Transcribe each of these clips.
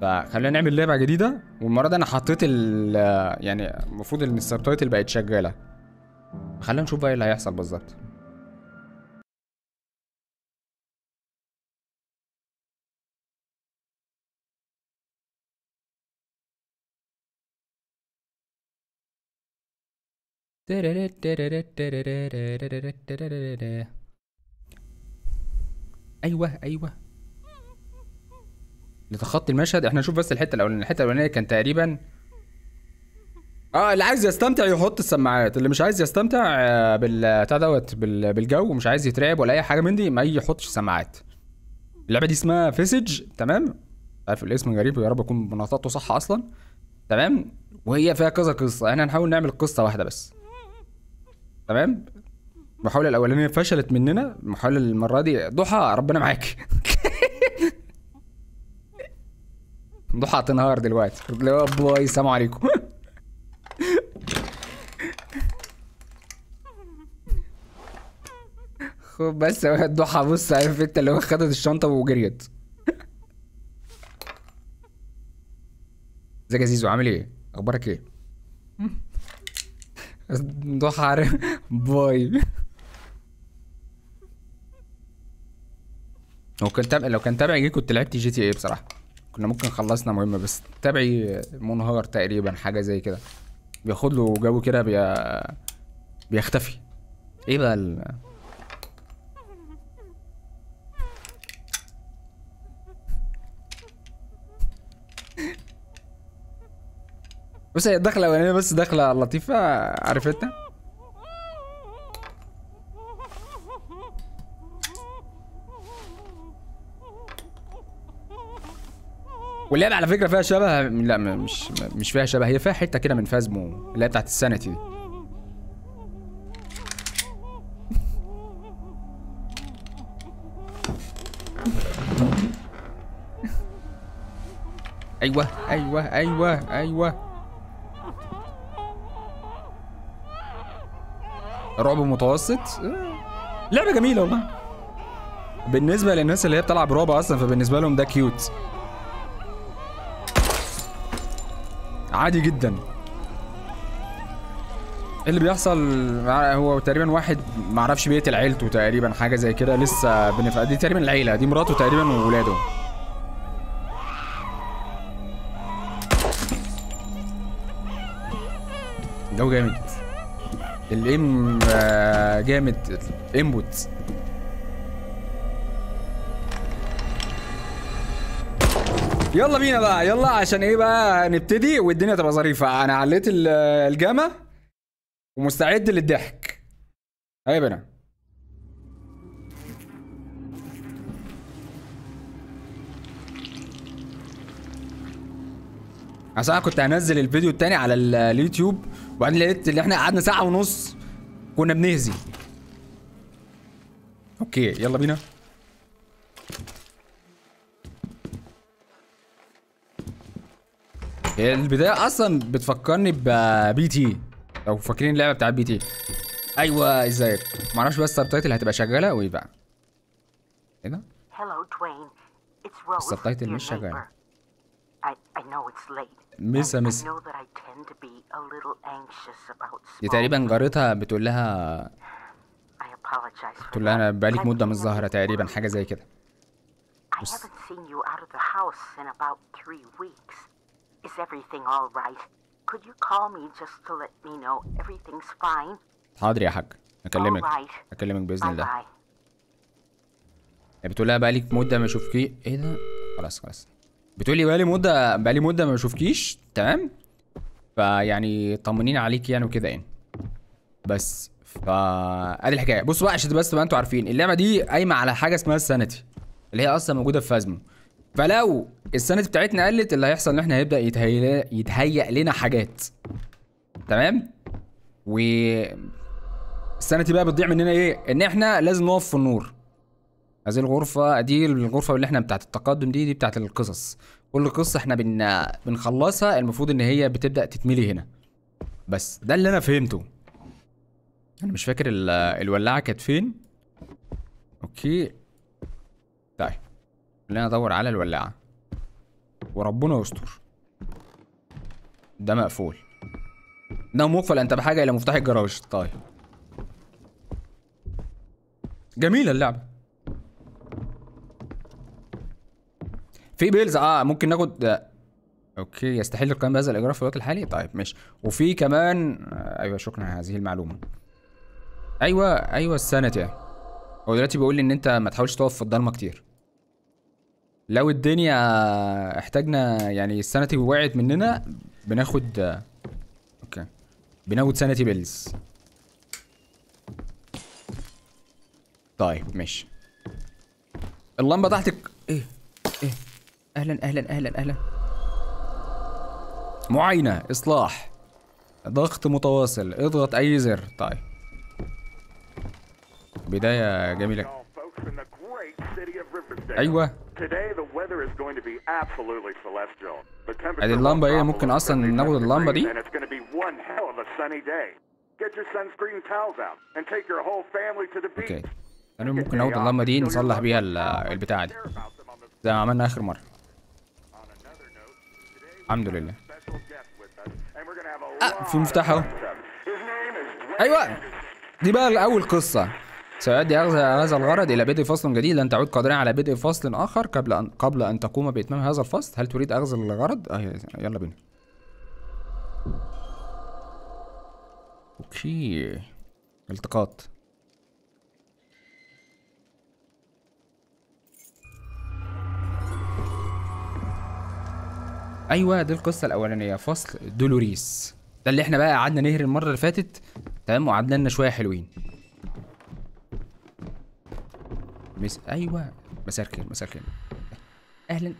فخلينا نعمل لعبه جديده والمره دي انا حطيت ال يعني المفروض ان السبتايتل بقت شغاله خلينا نشوف بقى ايه اللي هيحصل بالظبط ايوه ايوه لتخطي المشهد احنا نشوف بس الحته الاولانيه الحته الاولانيه كان تقريبا اه اللي عايز يستمتع يحط السماعات اللي مش عايز يستمتع آه، بال بتاع دوت بال- بالجو ومش عايز يترعب ولا اي حاجه من دي ما يحطش سماعات اللعبه دي اسمها فيسج تمام عارف الاسم غريب يا رب اكون نطقته صح اصلا تمام وهي فيها كذا قصه احنا هنحاول نعمل قصه واحده بس تمام المحاولة الأولانية فشلت مننا المحاولة المرة دي ضحى ربنا معاك ضحى هتنهار دلوقتي اللي هو باي السلام عليكم خد بس هو ضحى بص عارف انت اللي هو خدت الشنطة وجريت ازيك يا زيزو عامل ايه؟ اخبارك ايه؟ ضحى عارف باي هو كان تابع لو كان تابعي جه كنت لعبت جي تي ايه بصراحه كنا ممكن خلصنا مهمه بس تابعي منهار تقريبا حاجه زي كده بياخد له جو كده بي... بيختفي ايه بقى ال... بص هي الدخله الاولانيه بس دخله لطيفه عارف انت واللعبه على فكره فيها شبه لا م- مش مش فيها شبه هي فيها حته كده من فازمو اللي هي بتاعت السنتي دي ايوه ايوه ايوه ايوه رعب متوسط آه، لعبه جميله والله بالنسبه للناس اللي هي بتلعب رعب اصلا فبالنسبه لهم ده كيوت عادي جدا إيه اللي بيحصل مع- هو تقريبا واحد معرفش بيقتل عيلته تقريبا حاجه زي كده لسه بنف... دي تقريبا العيله دي مراته تقريبا وولاده جو جامد الام آه، جامد انبوت يلا بينا بقى يلا عشان ايه بقى نبتدي والدنيا تبقى ظريفه انا عليت ال- الجامة ومستعد للضحك هيا بنا عشان أنا كنت هنزل الفيديو التاني على ال- اليوتيوب وبعدين لقيت اللي احنا قعدنا ساعة ونص كنا بنهزي اوكي يلا بينا هي البداية أصلا بتفكرني ببي تي لو فاكرين اللعبة بتاعت بي تي أيوه ازيك معرفش بس السبتايتل هتبقى شغالة وإيه بقى إيه ده؟ Hello, Dwayne. It's Rose. السبتايتل your مش شغال neighbor. I, I know it's late. ميسا and ميسا I know that I tend to be a little anxious about دي small تقريبا جارتها بتقول لها I apologize for بتقول لها أنا that. بقالك I'm مدة feeling مش a ظاهرة bit تقريبا worried. حاجة زي كده I haven't seen you out of the house in about three weeks. Is everything all right? Could you call me just to let me know everything's fine? حاضر يا حاج أكلمك All right. أكلمك بإذن Bye الله bye. هي بتقول لها بقالك مدة ما اشوفكي ايه ده خلاص خلاص بتقول لي بقالي مدة بقالي مدة ما اشوفكيش تمام فيعني طمنين عليك يعني وكده يعني بس فا ادي الحكايه بصوا بقى عشان بس تبقى انتوا عارفين اللعبه دي قايمه على حاجه اسمها السانتي اللي هي اصلا موجوده في فازمو فلو السانتي بتاعتنا قلت اللي هيحصل ان احنا هيبدا يتهيأ يتهيأ لنا حاجات تمام و السانتي بقى بتضيع مننا ايه ان احنا لازم نقف في النور هذه الغرفة دي الغرفة اللي احنا بتاعت التقدم دي دي بتاعت القصص كل قصة احنا بن... بنخلصها المفروض ان هي بتبدأ تتملي هنا بس ده اللي انا فهمته انا مش فاكر ال... الولاعة كانت فين اوكي طيب خلينا ندور على الولاعة وربنا يستر ده مقفول ده مقفل انت بحاجه الى مفتاح الجراج طيب جميله اللعبه في بيلز اه ممكن ناخد آه، اوكي يستحيل القيام بهذا الاجراء في الوقت الحالي طيب ماشي وفي كمان آه ايوه شكرا على هذه المعلومه ايوه ايوه السنتي هو دلوقتي بيقول لي ان انت ما تحاولش تقف في الضلمه كتير لو الدنيا احتاجنا يعني السنتي وقعت مننا بناخد آه، اوكي بناخد سنتي بيلز طيب ماشي اللمبه تحتك ايه ايه اهلا اهلا اهلا اهلا معاينه اصلاح ضغط متواصل اضغط اي زر طيب بدايه جميله all folks in the great city of Riverdale. ايوه Today the weather is going to be absolutely celestial. The temperature ادي اللمبه will ايه drop ممكن below اصلا 77 ناخد اللمبه degrees, دي And it's going to be one hell of a sunny day. Get your sunscreen towels out and take your whole family to the beach. اوكي انا ممكن ناخد اللمبه دي نصلح بيها ال- البتاعه دي Care about them on the زي ما عملنا اخر مره On another note, today we الحمد لله have a special guest with us, and we're going to have a آه، في lot مفتاح of اهو fun stuff. His name is Dwayne ايوه دي بقى اول قصه سيؤدي أخذ هذا الغرض إلى بدء فصل جديد لن تعود قادرا على بدء فصل آخر قبل أن قبل أن تقوم بإتمام هذا الفصل هل تريد أخذ الغرض؟ آه يلا بينا أوكي التقاط ايوه دي القصه الاولانيه فصل دولوريس ده اللي احنا بقى قعدنا نهري المره اللي فاتت تمام وقعدنا لنا شويه حلوين مس... ايوه مساء الخير مساء الخير اهلا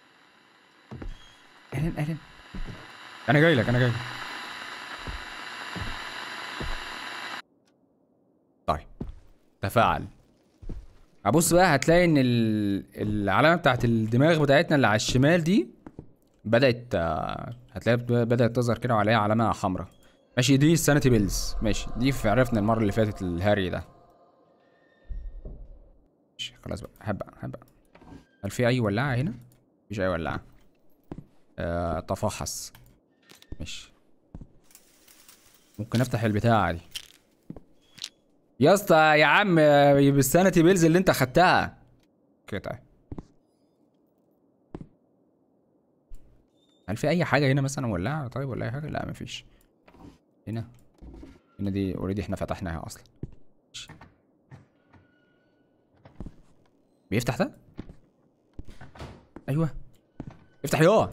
اهلا اهلا انا جاي لك انا جاي لك. طيب تفاعل ابص بقى هتلاقي ان ال... العلامه بتاعت الدماغ بتاعتنا اللي على الشمال دي بدات آه، هتلاقيها بدات تظهر كده وعليها علامه حمراء ماشي دي السانيتي بيلز ماشي دي في عرفنا المره اللي فاتت الهاري ده ماشي خلاص بقى هبقى هبقى هل في اي ولاعه هنا مفيش اي ولاعه آه تفحص ماشي ممكن افتح البتاعه دي يا اسطى يا عم آه، بالسانيتي بيلز اللي انت خدتها كده طيب هل في اي حاجه هنا مثلا ولاعه طيب ولا اي حاجه لا مفيش هنا هنا دي اوريدي احنا فتحناها اصلا ماشي. بيفتح ده ايوه افتح يا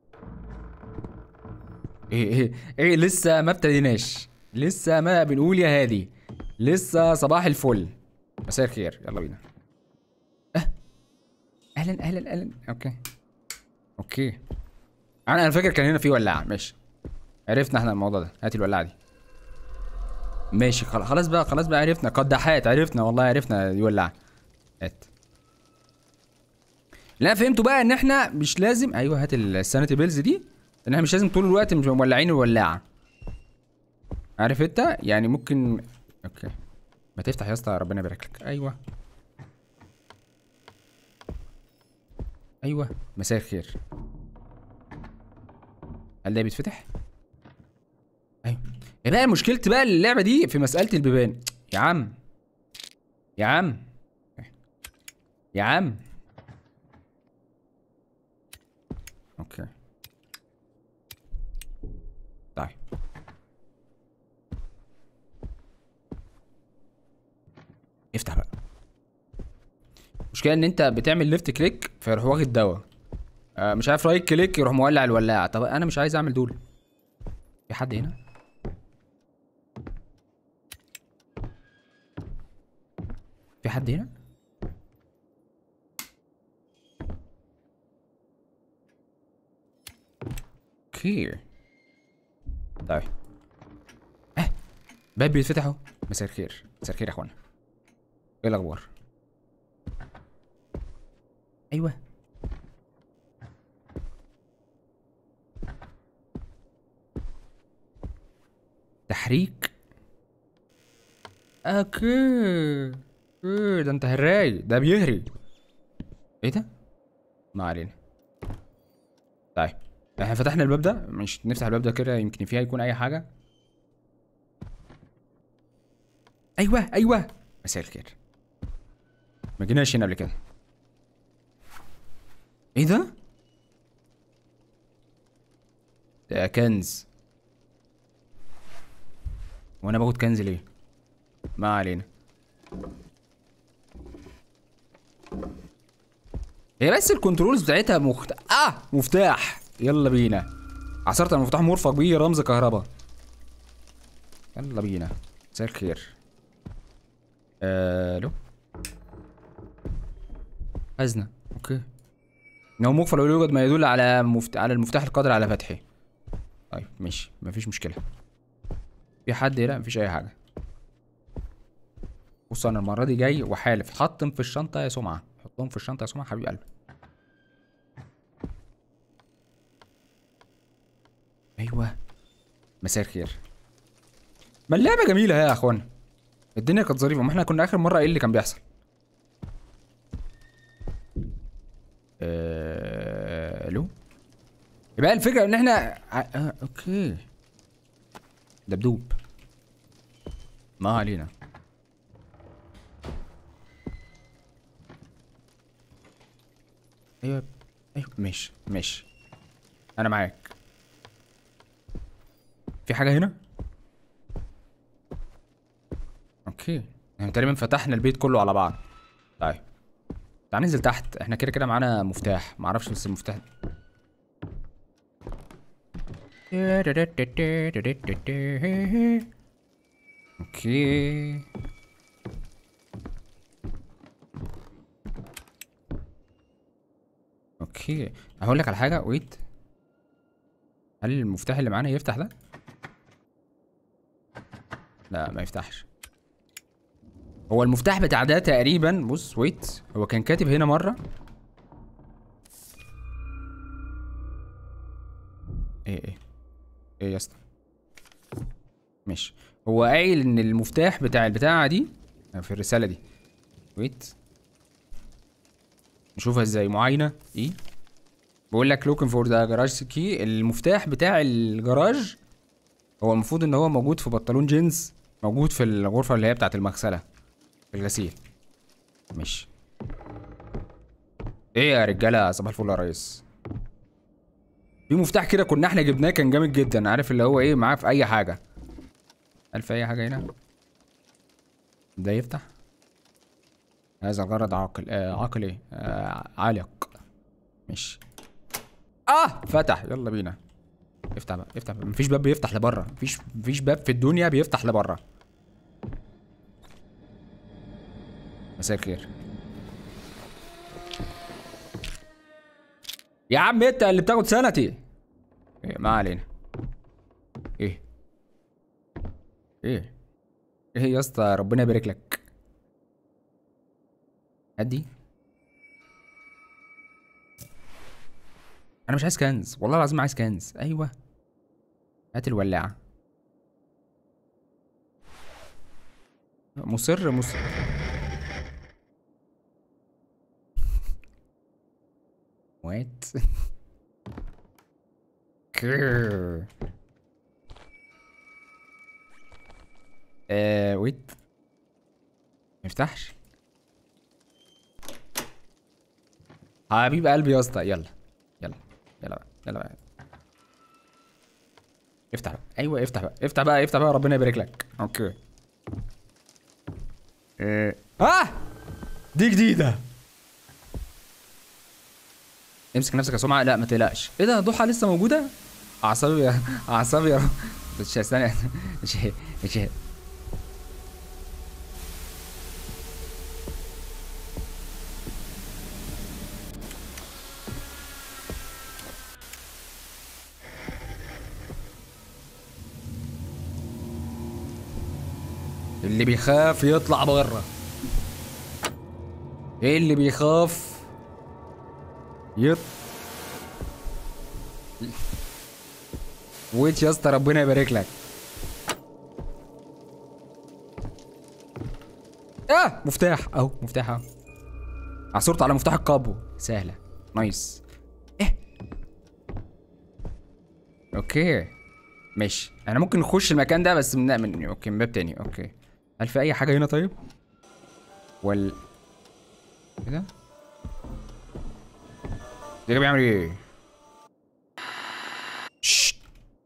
ايه ايه ايه لسه ما ابتديناش لسه ما بنقول يا هادي لسه صباح الفل مساء الخير يلا بينا أه. اهلا اهلا اهلا اوكي اوكي انا انا فاكر كان هنا في ولاعه ماشي عرفنا احنا الموضوع ده هات الولاعه دي ماشي خلاص خلاص بقى خلاص بقى عرفنا قداحات عرفنا والله عرفنا دي ولاعه هات لا فهمتوا بقى ان احنا مش لازم ايوه هات السانيتي بيلز دي ان احنا مش لازم طول الوقت مش مولعين الولاعه عارف انت يعني ممكن اوكي ما تفتح يا اسطى ربنا يبارك لك ايوه ايوه مساء الخير هل ده بيتفتح؟ ايوه يا بقى مشكلتي بقى اللعبه دي في مساله البيبان يا عم يا عم يا عم اوكي طيب افتح بقى المشكله ان انت بتعمل ليفت كليك فيروح واخد دواء آه مش عارف رايت كليك يروح مولع الولاعه طب انا مش عايز اعمل دول في حد هنا في حد هنا اوكي طيب اه باب بيتفتح اهو مساء الخير مساء الخير يا اخوانا ايه الاخبار ايوه تحريك اوكي اوكي ده انت هراي ده بيهري ايه ده ما علينا طيب احنا فتحنا الباب ده مش نفتح الباب ده كده يمكن فيها يكون اي حاجه ايوه ايوه مساء الخير ما جيناش هنا قبل كده ايه ده ده كنز وانا باخد كنز ليه ما علينا هي بس الكنترولز بتاعتها مخت... اه مفتاح يلا بينا عصرت على المفتاح مرفق بيه رمز كهرباء يلا بينا مساء الخير الو خزنة اوكي انه مقفل ولا يوجد ما يدل على مفت... على المفتاح القادر على فتحه طيب ماشي مفيش مشكلة في حد هنا مفيش اي حاجة بص انا المرة دي جاي وحالف حطم في الشنطة يا سمعة حطهم في الشنطة يا سمعة حبيب قلبي ايوه مساء الخير ما اللعبة جميلة يا اخوانا الدنيا كانت ظريفة ما احنا كنا اخر مرة ايه اللي كان بيحصل آه، الو يبقى الفكرة ان احنا ع- آه، اوكي دبدوب ما علينا ايوه ايوه ماشي ماشي انا معاك في حاجة هنا اوكي احنا تقريبا فتحنا البيت كله على بعض طيب تعال ننزل تحت احنا كده كده معانا مفتاح معرفش بس المفتاح اوكي اوكي هقول لك على حاجه ويت هل المفتاح اللي معانا يفتح ده لا ما يفتحش هو المفتاح بتاع ده تقريبا بص ويت هو كان كاتب هنا مره ايه ايه ايه يا اسطى ماشي هو قايل ان المفتاح بتاع البتاعه دي في الرساله دي ويت نشوفها ازاي معاينه ايه بقول لك looking for the garage key المفتاح بتاع الجراج هو المفروض ان هو موجود في بنطلون جينز موجود في الغرفه اللي هي بتاعه المغسله في الغسيل ماشي ايه يا رجاله صباح الفل يا ريس في مفتاح كده كنا احنا جبناه كان جامد جدا عارف اللي هو ايه معاه في اي حاجه هل في اي حاجه هنا ده يفتح هذا الغرض عاقل آه عاقل ايه آه عالق ماشي اه فتح يلا بينا افتح بقى افتح بقى. مفيش باب بيفتح لبره مفيش مفيش باب في الدنيا بيفتح لبره مساء الخير يا عم انت اللي بتاخد سنتي إيه ما علينا ايه ايه ايه يا اسطى ربنا يبارك لك ادي انا مش عايز كنز والله العظيم عايز كنز ايوه هات الولاعه مصر مصر وات كرر. آه ويت مفتحش حبيب قلبي يا اسطى يلا يلا يلا بقى يلا بقى افتح بقى ايوه افتح بقى افتح بقى افتح بقى ربنا يبارك لك اوكي اه آه! دي جديده امسك نفسك يا سمعه لا ما تقلقش ايه ده ضحى لسه موجوده اعصابي يا اعصابي يا مش استنى مش مش اللي بيخاف يطلع بره ايه اللي بيخاف يط ويتش يا اسطى ربنا يبارك لك اه مفتاح اهو مفتاح اهو عثرت على مفتاح القابو سهله نايس ايه اوكي ماشي احنا ممكن نخش المكان ده بس من, من اوكي من باب تاني اوكي هل في اي حاجه هنا طيب وال ايه ده ده بيعمل ايه ششت.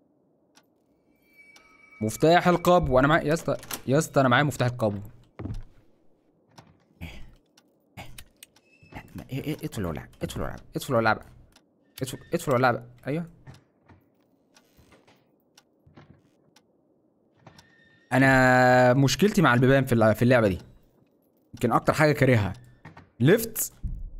مفتاح القبو وانا معايا يا اسطى يا اسطى انا معايا مفتاح القبو لا، ما- ايه ايه ادخل ولع ادخل ولع ادخل ولع بقى ادخل ادخل ولع بقى ايوه انا مشكلتي مع البيبان في اللع- في اللعبه دي يمكن اكتر حاجه كارهها ليفت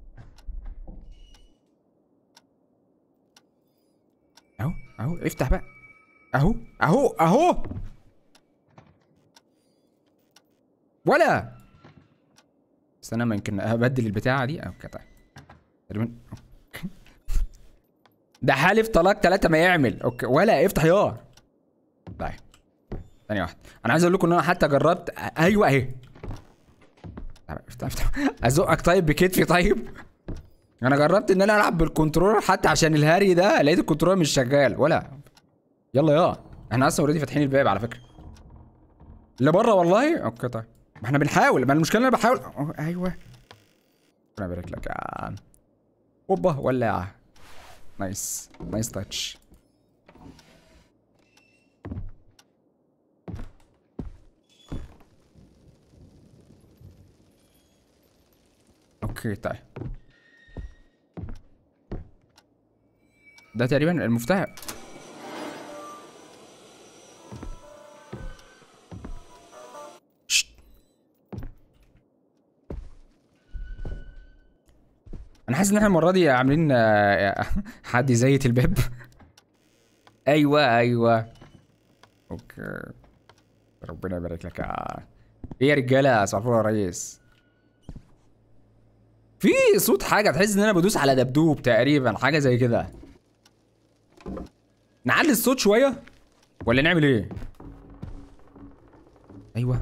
اهو اهو افتح بقى اهو اهو اهو ولا استنى ما يمكن ابدل البتاعه دي اوكي طيب تقريبا ده حالف طلاق ثلاثة ما يعمل اوكي ولا افتح يا طيب ثانية واحدة انا عايز اقول لكم ان انا حتى جربت ايوه اهي طيب، افتح افتح ازقك طيب بكتفي طيب انا جربت ان انا العب بالكنترولر حتى عشان الهري ده لقيت الكنترولر مش شغال ولا يلا يا احنا اصلا اوريدي فاتحين الباب على فكره اللي بره والله اوكي طيب ما احنا بنحاول ما المشكله إن انا بحاول أوه، ايوه ربنا يبارك لك يا عم اوبا ولع نايس نايس تاتش اوكي طيب ده تقريبا المفتاح شت. انا حاسس ان احنا المره دي عاملين آه، حد يزيت الباب ايوه ايوه اوكي ربنا يبارك لك يا ايه يا رجاله صباح الفل يا ريس في صوت حاجه تحس ان انا بدوس على دبدوب تقريبا حاجه زي كده نعلي الصوت شويه ولا نعمل ايه ايوه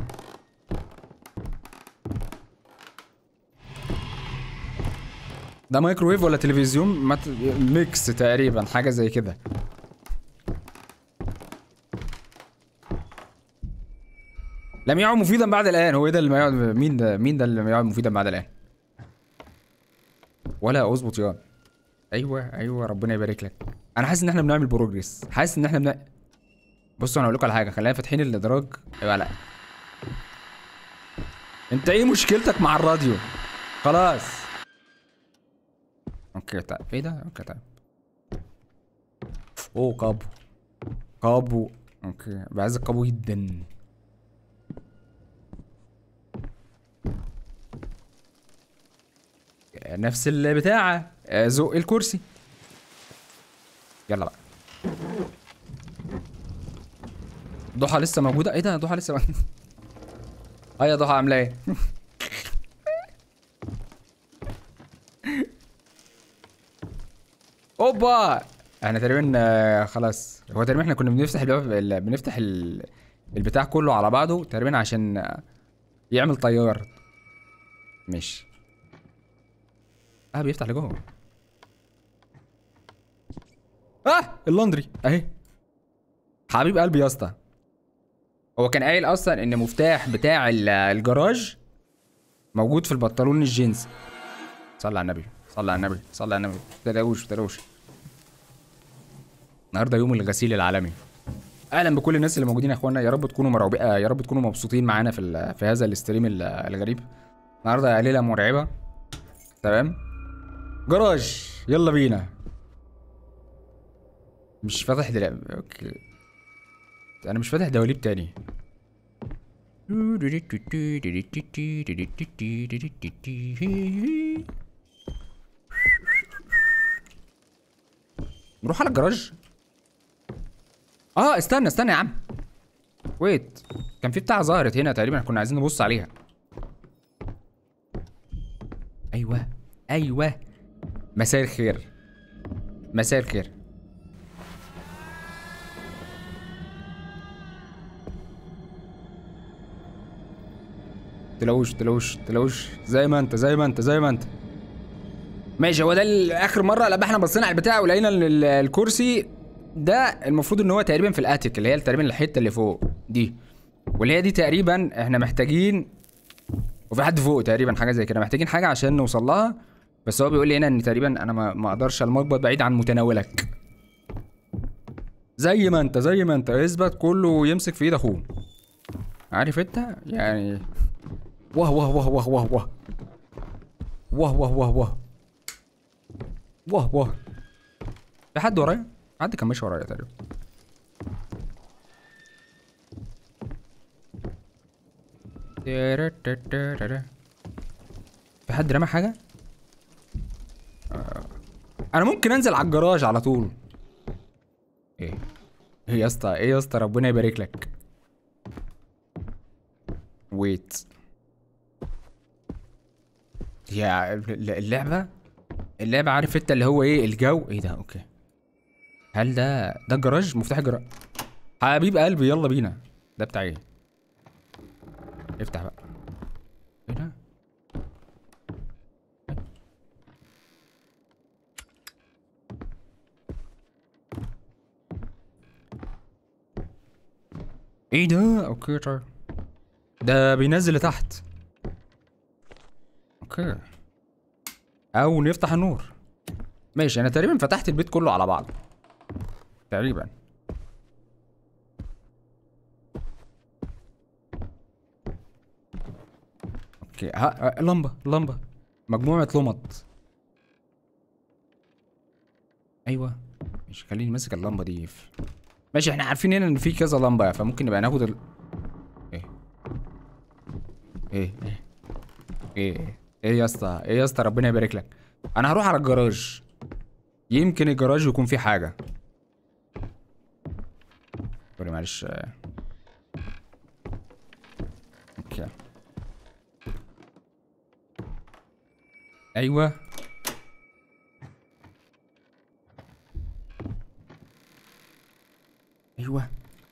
ده مايكرويف ولا تلفزيون مت... ميكس تقريبا حاجه زي كده لم يعد مفيدا بعد الان هو ايه ده اللي ما يعد مين ده مين ده اللي لم يعد مفيدا بعد الان ولا اظبط يا ايوه ايوه ربنا يبارك لك انا حاسس ان احنا بنعمل بروجريس حاسس ان احنا بن بصوا انا اقول لكم على حاجه خلينا فاتحين الادراج ايوه لا انت ايه مشكلتك مع الراديو خلاص اوكي طيب ايه ده اوكي طيب اوه قابو قابو اوكي بعز القابو جدا نفس البتاعة آه، زق الكرسي يلا بقى ضحى لسه موجودة ايه ده ضحى لسه موجودة اه يا ضحى عاملة ايه اوبا احنا تقريبا آه، خلاص هو تقريبا احنا كنا بنفتح الباب ال- بنفتح ال- البتاع كله على بعضه تقريبا عشان آه، يعمل طيار ماشي اه بيفتح لجوه اه اللندري اهي حبيب قلبي يا اسطى هو كان قايل اصلا ان مفتاح بتاع ال- الجراج موجود في البنطلون الجينز صلي على النبي صلي على النبي صلي على النبي متلاقوش متلاقوش النهارده يوم الغسيل العالمي اهلا بكل الناس اللي موجودين يا اخوانا يا رب تكونوا مرعوبين يا رب تكونوا مبسوطين معانا في ال- في هذا الاستريم ال- الغريب النهارده ليله مرعبه تمام جراج يلا بينا مش فاتح دلاب اوكي انا مش فاتح دواليب تاني نروح على الجراج اه استنى استنى يا عم ويت كان في بتاع ظهرت هنا تقريبا كنا عايزين نبص عليها ايوه ايوه مساء الخير مساء الخير تلاقوش تلاقوش تلاقوش زي ما انت زي ما انت زي ما انت ماشي هو ده ال- اخر مره لما احنا بصينا على البتاع ولقينا ان ال- الكرسي ده المفروض ان هو تقريبا في الاتيك اللي هي تقريبا الحته اللي فوق دي واللي هي دي تقريبا احنا محتاجين وفي حد فوق تقريبا حاجه زي كده محتاجين حاجه عشان نوصل لها بس هو بيقول لي هنا ان تقريبا انا ما ما اقدرش المقبض بعيد عن متناولك زي ما انت زي ما انت اثبت كله يمسك في ايد اخوه عارف انت يعني واه واه واه واه واه واه واه واه واه واه واه واه في حد ورايا حد كان ماشي ورايا تقريبا في حد رمى حاجة؟ آه. أنا ممكن أنزل على الجراج على طول إيه؟ إيه يا اسطى؟ إيه يا اسطى ربنا يبارك لك ويت يا الل- اللعبة اللعبة عارف انت اللي هو ايه الجو ايه ده اوكي هل ده ده الجراج مفتاح الجراج حبيب قلبي يلا بينا ده بتاع ايه افتح بقى ايه ده ايه ده اوكي طيب ده بينزل لتحت اوكي او نفتح النور ماشي انا تقريبا فتحت البيت كله على بعض تقريبا اوكي ها ها، لمبه لمبه مجموعه لمط ايوه ماشي خليني ماسك اللمبه دي في- ماشي احنا عارفين هنا ان في كذا لمبه فممكن نبقى ناخد ال... ايه ايه ايه ايه ايه يا اسطى ايه يا اسطى ربنا يبارك لك انا هروح على الجراج يمكن الجراج يكون فيه حاجه سوري معلش آه. اوكي ايوه ايوه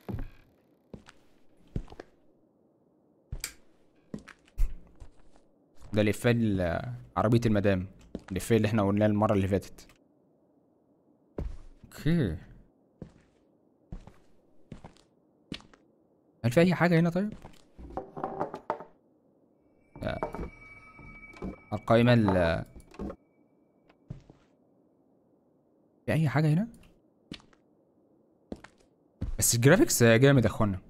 ده الإفيه ال- عربية المدام الإفيه اللي احنا قلناه المرة اللي فاتت اوكي هل في أي حاجة هنا طيب؟ لا. القائمة ال في أي حاجة هنا؟ بس الجرافيكس جامد يا اخوانا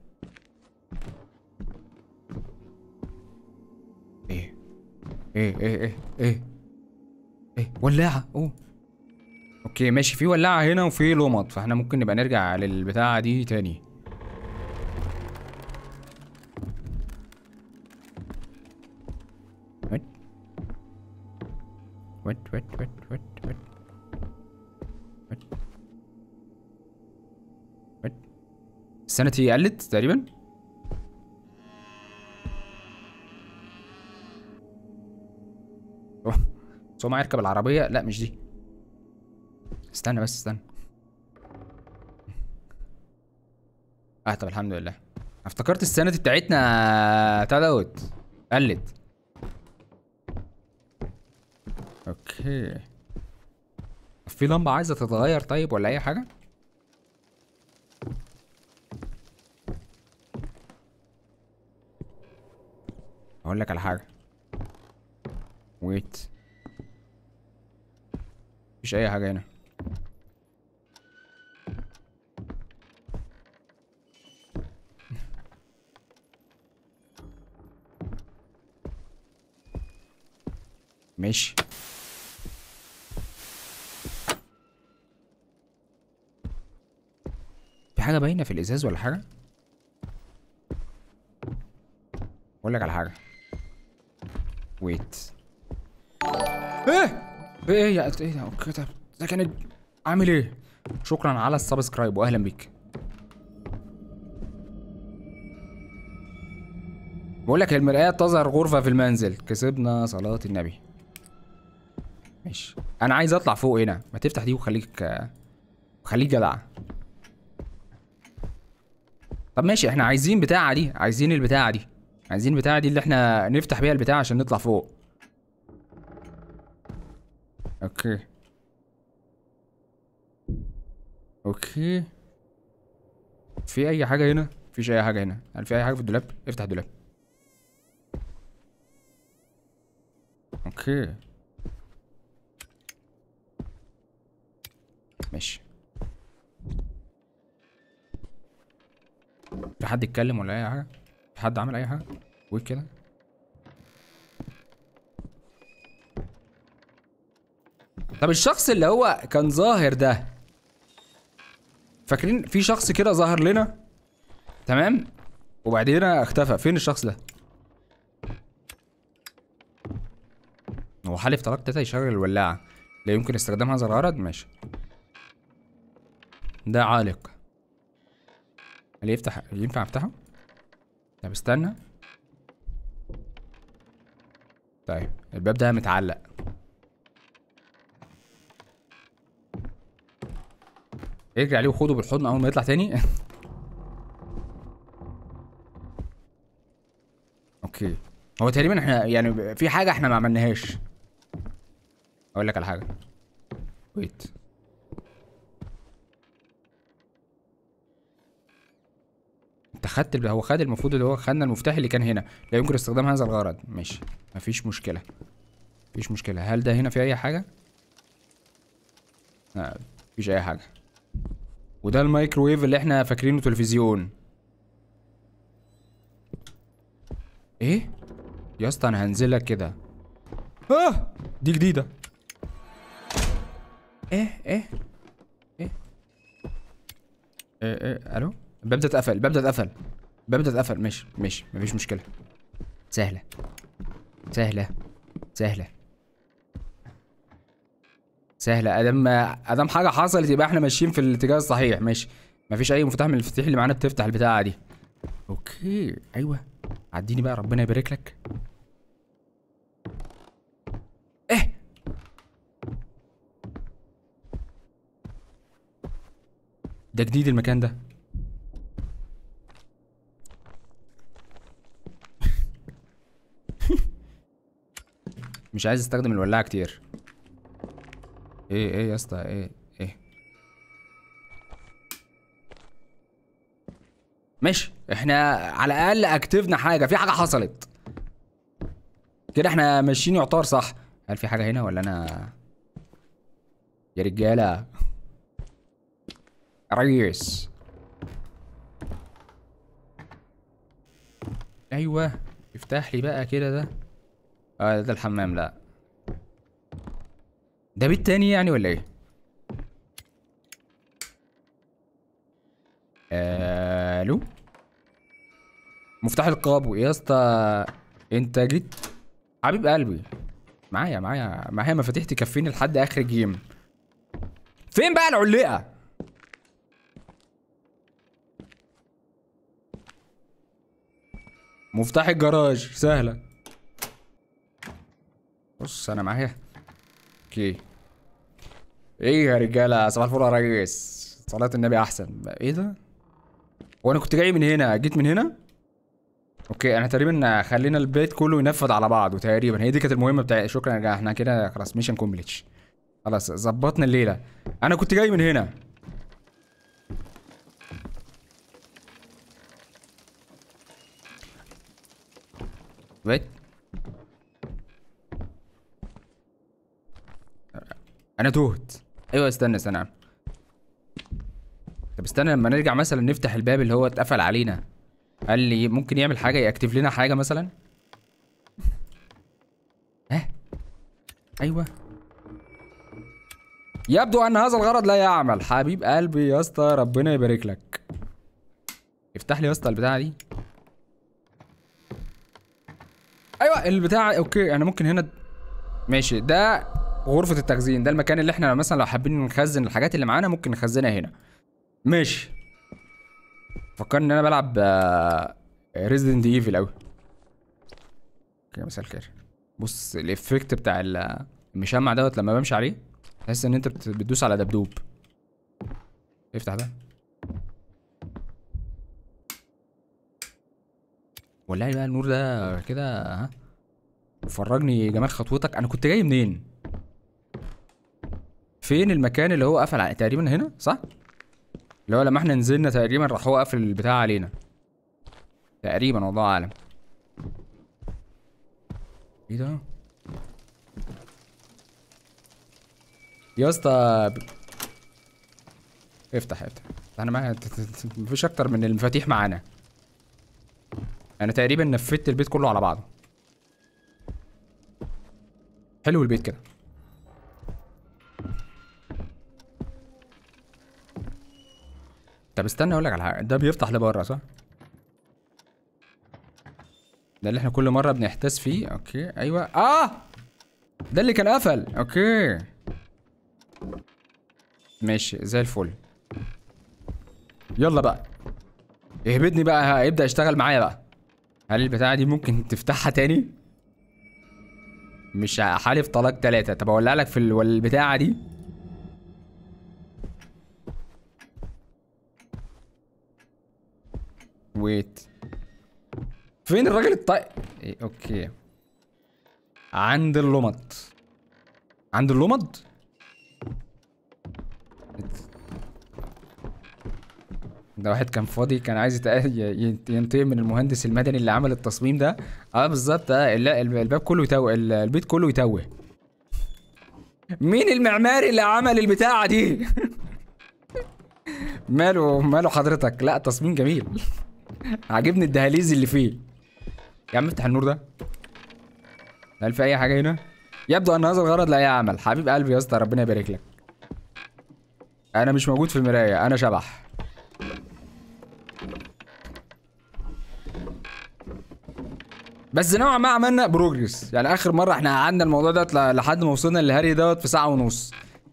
ايه ايه ايه ايه ايه ايه ولاعة اوه اوكي ماشي في ولاعة هنا وفي لمط فاحنا ممكن نبقى نرجع للبتاعة دي تاني وات وات وات وات وات وات وات وات السنتي قلت تقريبا أوه. بس هو معايا يركب العربية لا مش دي استنى بس استنى اه طب الحمد لله افتكرت السنة بتاعتنا بتاع دوت قلت اوكي في لمبة عايزة تتغير طيب ولا أي حاجة؟ اقول لك على حاجه ويت مفيش اي حاجه هنا ماشي في حاجه باينه في الازاز ولا حاجه اقول لك على حاجه ويت ايه ايه يا ايه ده اوكي طب ده كانت عامل ايه شكرا على السبسكرايب واهلا بيك بقول لك المرآة تظهر غرفة في المنزل كسبنا صلاة النبي ماشي انا عايز اطلع فوق هنا ما تفتح دي وخليك آه، خليك جدع طب ماشي احنا عايزين بتاعة دي عايزين البتاعة دي عايزين البتاعة دي اللي احنا نفتح بيها البتاع عشان نطلع فوق اوكي اوكي في اي حاجه هنا مفيش اي حاجه هنا هل في اي حاجه في الدولاب افتح الدولاب اوكي ماشي في حد اتكلم ولا اي حاجه في حد عمل اي حاجه ويك كده طب الشخص اللي هو كان ظاهر ده فاكرين في شخص كده ظهر لنا تمام وبعدين اختفى فين الشخص ده هو حالف طلاق تاتا يشغل الولاعة لا يمكن استخدام هذا الغرض ماشي ده عالق هل يفتح ينفع افتحه طب استنى طيب الباب ده متعلق ارجع عليه وخده بالحضن اول ما يطلع تاني اوكي هو تقريبا احنا يعني في حاجه احنا ما عملناهاش اقول لك على حاجه ويت انت خدت ال- هو خد المفروض اللي هو خدنا المفتاح اللي كان هنا لا يمكن استخدام هذا الغرض ماشي مفيش مشكله مفيش مشكله هل ده هنا في اي حاجه لا مفيش اي حاجه وده الميكروويف اللي احنا فاكرينه تلفزيون ايه يا اسطى انا هنزل لك كده اه دي جديده ايه ايه ايه ايه ايه الو الباب ده اتقفل الباب ده اتقفل الباب ده اتقفل ماشي ماشي مفيش مشكله سهله سهله سهله سهله ادام ادام حاجه حصلت يبقى احنا ماشيين في الاتجاه الصحيح ماشي مفيش اي مفتاح من المفاتيح اللي معانا بتفتح البتاعه دي اوكي ايوه عديني بقى ربنا يبارك لك ايه ده جديد المكان ده مش عايز استخدم الولاعة كتير ايه ايه يا اسطى ايه ايه ماشي احنا على الاقل اكتفنا حاجه في حاجه حصلت كده احنا ماشيين يعتبر صح هل في حاجه هنا ولا انا يا رجاله ريس ايوه افتح لي بقى كده ده اه ده الحمام لا ده بيت تاني يعني ولا ايه الو مفتاح القابو يا اسطى انت جيت حبيب قلبي معايا معايا معايا مفاتيح تكفيني لحد اخر جيم فين بقى العلقه مفتاح الجراج سهله بص انا معايا اوكي ايه يا رجاله صباح الفل يا ريس صلاة النبي احسن ايه ده هو انا كنت جاي من هنا جيت من هنا اوكي انا تقريبا خلينا البيت كله ينفذ على بعضه تقريبا هي دي كانت المهمه بتاعتي شكرا يا جماعه احنا كده خلاص ميشن كومبليتش خلاص ظبطنا الليله انا كنت جاي من هنا ويت انا تهت ايوه استنى استنى طب استنى لما نرجع مثلا نفتح الباب اللي هو اتقفل علينا قال لي ممكن يعمل حاجه ياكتف لنا حاجه مثلا ها ايوه يبدو ان هذا الغرض لا يعمل حبيب قلبي يا اسطى ربنا يبارك لك افتح لي يا اسطى البتاعه دي ايوه البتاع اوكي انا ممكن هنا ماشي ده غرفة التخزين ده المكان اللي احنا مثلا لو حابين نخزن الحاجات اللي معانا ممكن نخزنها هنا ماشي فكرني ان انا بلعب ريزيدنت ايفل اوي اوكي مساء الخير بص الافكت بتاع ال- المشمع دوت لما بمشي عليه تحس ان انت بت- بتدوس على دبدوب افتح ده ولعي بقى النور ده كده ها فرجني جمال خطوتك انا كنت جاي منين فين المكان اللي هو قفل على تقريبا هنا صح اللي هو لما احنا نزلنا تقريبا راح هو قافل البتاع علينا تقريبا والله اعلم ايه ده يا اسطى ب- افتح افتح انا معايا ت- ت- ت- مفيش اكتر من المفاتيح معانا انا تقريبا نفذت البيت كله على بعضه حلو البيت كده طب استنى اقول لك على حاجه ده بيفتح لبره صح ده اللي احنا كل مره بنحتاس فيه اوكي ايوه اه ده اللي كان قفل اوكي ماشي زي الفل يلا بقى اهبدني بقى هيبدا يشتغل معايا بقى هل البتاعه دي ممكن تفتحها تاني مش حالف طلاق تلاتة طب اولع لك في ال- البتاعه دي ويت فين الراجل الطيب إيه اوكي عند اللمض عند اللمض ده واحد كان فاضي كان عايز يتق- ي- ي- ينتقم من المهندس المدني اللي عمل التصميم ده اه بالظبط اه الل- الب- الباب كله يتوه ال- البيت كله يتوه مين المعماري اللي عمل البتاعة دي ماله ماله حضرتك لا تصميم جميل عاجبني الدهاليز اللي فيه يا عم افتح النور ده هل في اي حاجه هنا يبدو ان هذا الغرض لا يعمل حبيب قلبي يا اسطى ربنا يبارك لك انا مش موجود في المرايه انا شبح بس نوعا ما عملنا بروجرس يعني اخر مره احنا قعدنا الموضوع ده ل- لحد ما وصلنا للهري دوت في ساعه ونص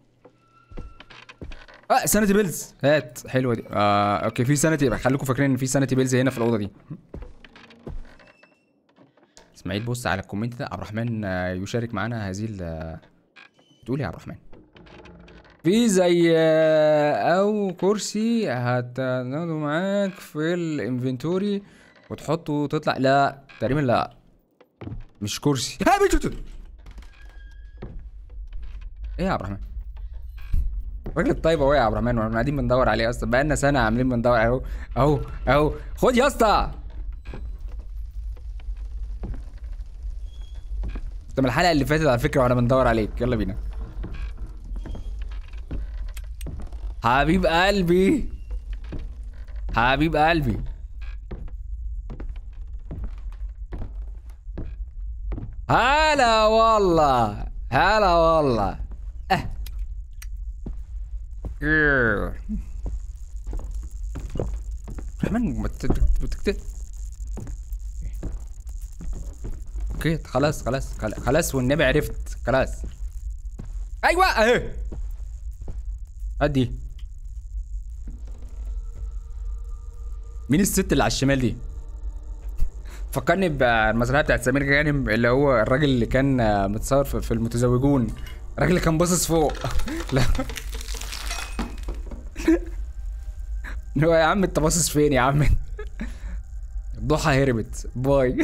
اه سانتي بيلز هات حلوه دي آه اوكي في سانتي يبقى خليكم فاكرين ان في سانتي بيلز هنا في الاوضه دي اسماعيل بص على الكومنت ده عبد الرحمن آه، يشارك معنا هذه ال تقول يا عبد الرحمن في زي آه، او كرسي هتاخده معاك في الانفنتوري وتحطه وتطلع لا تقريبا لا مش كرسي ها بيجو ايه يا عبد الرحمن الراجل الطيب اهو يا عبد الرحمن واحنا قاعدين بندور عليه اصلا بقالنا سنه عاملين بندور عليه اهو اهو اهو خد يا اسطى طب الحلقه اللي فاتت على فكره وانا بندور عليك يلا بينا حبيب قلبي حبيب قلبي هلا والله هلا والله اه إيه. رحمن ما ت- ت- بتكتب اوكي خلاص خلاص خلاص- خلاص والنبي عرفت خلاص ايوه اهي ادي مين الست اللي على الشمال دي فكرني بالمزرعه بتاعت سمير غانم اللي هو الراجل اللي كان آه، متصور في في المتزوجون الراجل اللي كان باصص فوق لا اللي هو يا عم انت باصص فين يا عم الضحى هربت باي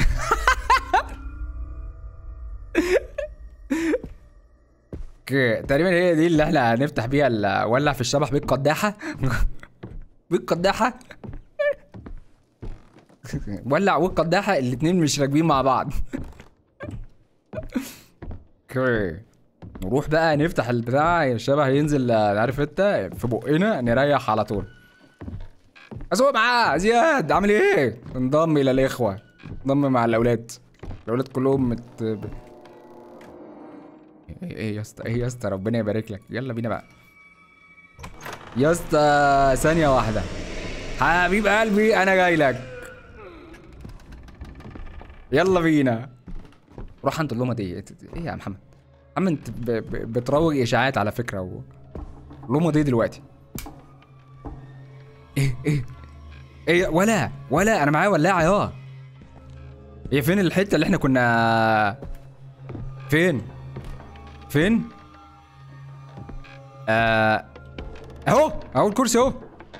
اوكي تقريبا هي دي اللي احنا هنفتح بيها ال- ولع في الشبح بالقداحه بالقداحه ولع والقداحه الاتنين مش راكبين مع بعض اوكي نروح بقى نفتح البتاع الشبح ينزل آه، عارف انت في بقنا نريح على طول اسوق معاه زياد عامل ايه انضم الى الاخوه انضم مع الاولاد الاولاد كلهم مت... ب- ايه ايه يا اسطى ايه يا اسطى ربنا يبارك لك يلا بينا بقى يا اسطى ثانيه واحده حبيب قلبي انا جاي لك يلا بينا روح عند اللومه دي ايه يا محمد محمد انت ب- ب- بتروج اشاعات على فكره و... اللومه دي دلوقتي ايه ايه ايه ولا ولا انا معايا ولاعه يا هي فين الحته اللي احنا كنا فين فين آه... اهو اهو الكرسي اهو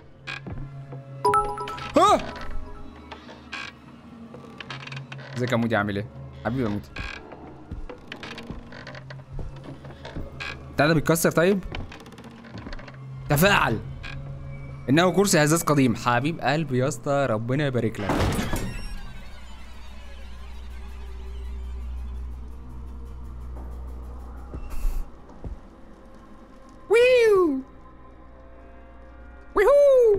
ها ازيك يا مودي عامل ايه حبيبي يا مودي بتاع ده بيتكسر طيب تفاعل انه كرسي هزاز قديم حبيب قلبي يا اسطى ربنا يبارك لك ويو ويهو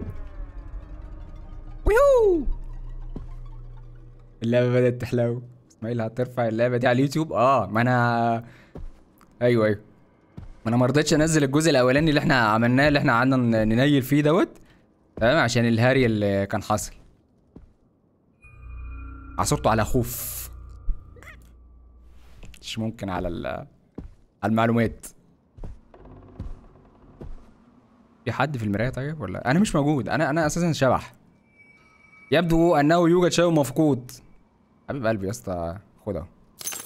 ويهو اللعبة بدأت تحلو اسماعيل هترفع اللعبة دي على اليوتيوب اه ما انا ايوه ايوه ما انا ما رضيتش انزل الجزء الاولاني اللي احنا عملناه اللي احنا قعدنا ن- ننيل فيه دوت تمام عشان الهاري اللي كان حاصل عصرته على خوف مش ممكن على ال على المعلومات في حد في المرايه طيب ولا انا مش موجود انا انا اساسا شبح يبدو انه يوجد شيء مفقود حبيب قلبي يا اسطى خد اهو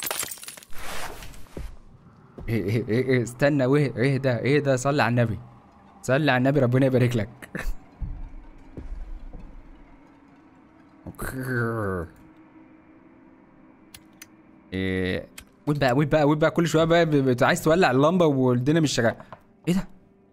ايه ايه ايه ايه استنى ويه ايه ده ايه ده صلي على النبي صلي على النبي ربنا يبارك لك أوكي. ايه ويب بقى ويب بقى ويب بقى كل شويه بقى ب- ب- عايز تولع اللمبه والدنيا مش شغاله ايه ده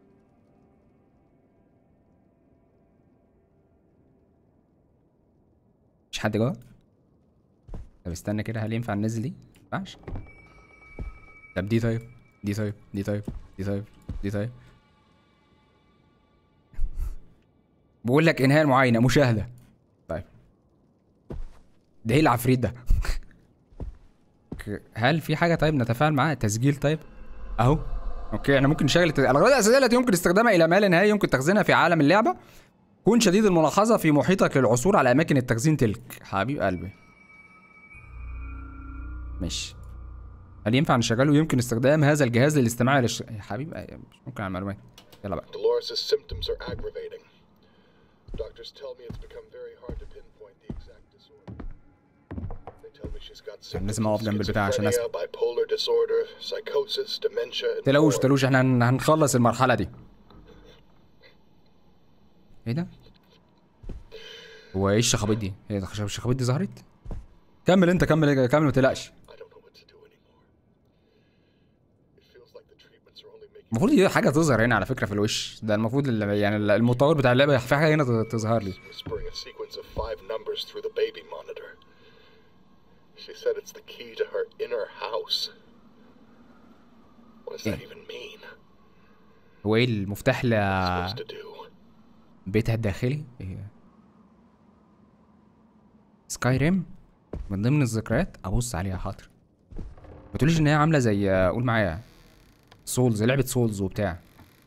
مش حد جوه طب استنى كده هل ينفع ننزل دي؟ ما ينفعش طب دي طيب دي طيب دي طيب دي طيب دي طيب بقول لك انهاء المعاينه مشاهده طيب ده ايه العفريت ده ك- هل في حاجه طيب نتفاعل معاها تسجيل طيب اهو اوكي احنا ممكن نشغل الت- الاغراض الاساسيه التي يمكن استخدامها الى ما لا نهايه يمكن تخزينها في عالم اللعبه كن شديد الملاحظه في محيطك للعثور على اماكن التخزين تلك حبيب قلبي ماشي هل ينفع نشغله يمكن استخدام هذا الجهاز للاستماع للش... يا حبيب أي- مش ممكن على المعلومات يلا بقى Dolores' symptoms are aggravating. Doctors tell me it's become very hard to pinpoint the exact disorder. They tell me she's got symptoms لازم أقف of جنب البتاع عشان أسمع. schizophrenia, bipolar disorder, psychosis, dementia, and تلاقوش more. تلاقوش احنا هن- هنخلص المرحله دي ايه ده هو ايه الشخابيط دي هي الخش- الشخابيط دي ظهرت كمل انت كمل كمل ما تقلقش I don't know what to do anymore. It feels like the treatments are only making المفروض دي حاجه تظهر هنا على فكره في الوش ده المفروض ال- يعني ال- المطور بتاع اللعبه في حاجه هنا ت- تظهر لي whispering a sequence of five numbers through the baby monitor. She said it's the key to her inner house. What does that even mean? هو ايه المفتاح Supposed to do? لبيتها الداخلي ايه سكاي ريم من ضمن الذكريات ابص عليها حاضر ما تقوليش ان هي عامله زي قول معايا سولز لعبه سولز وبتاع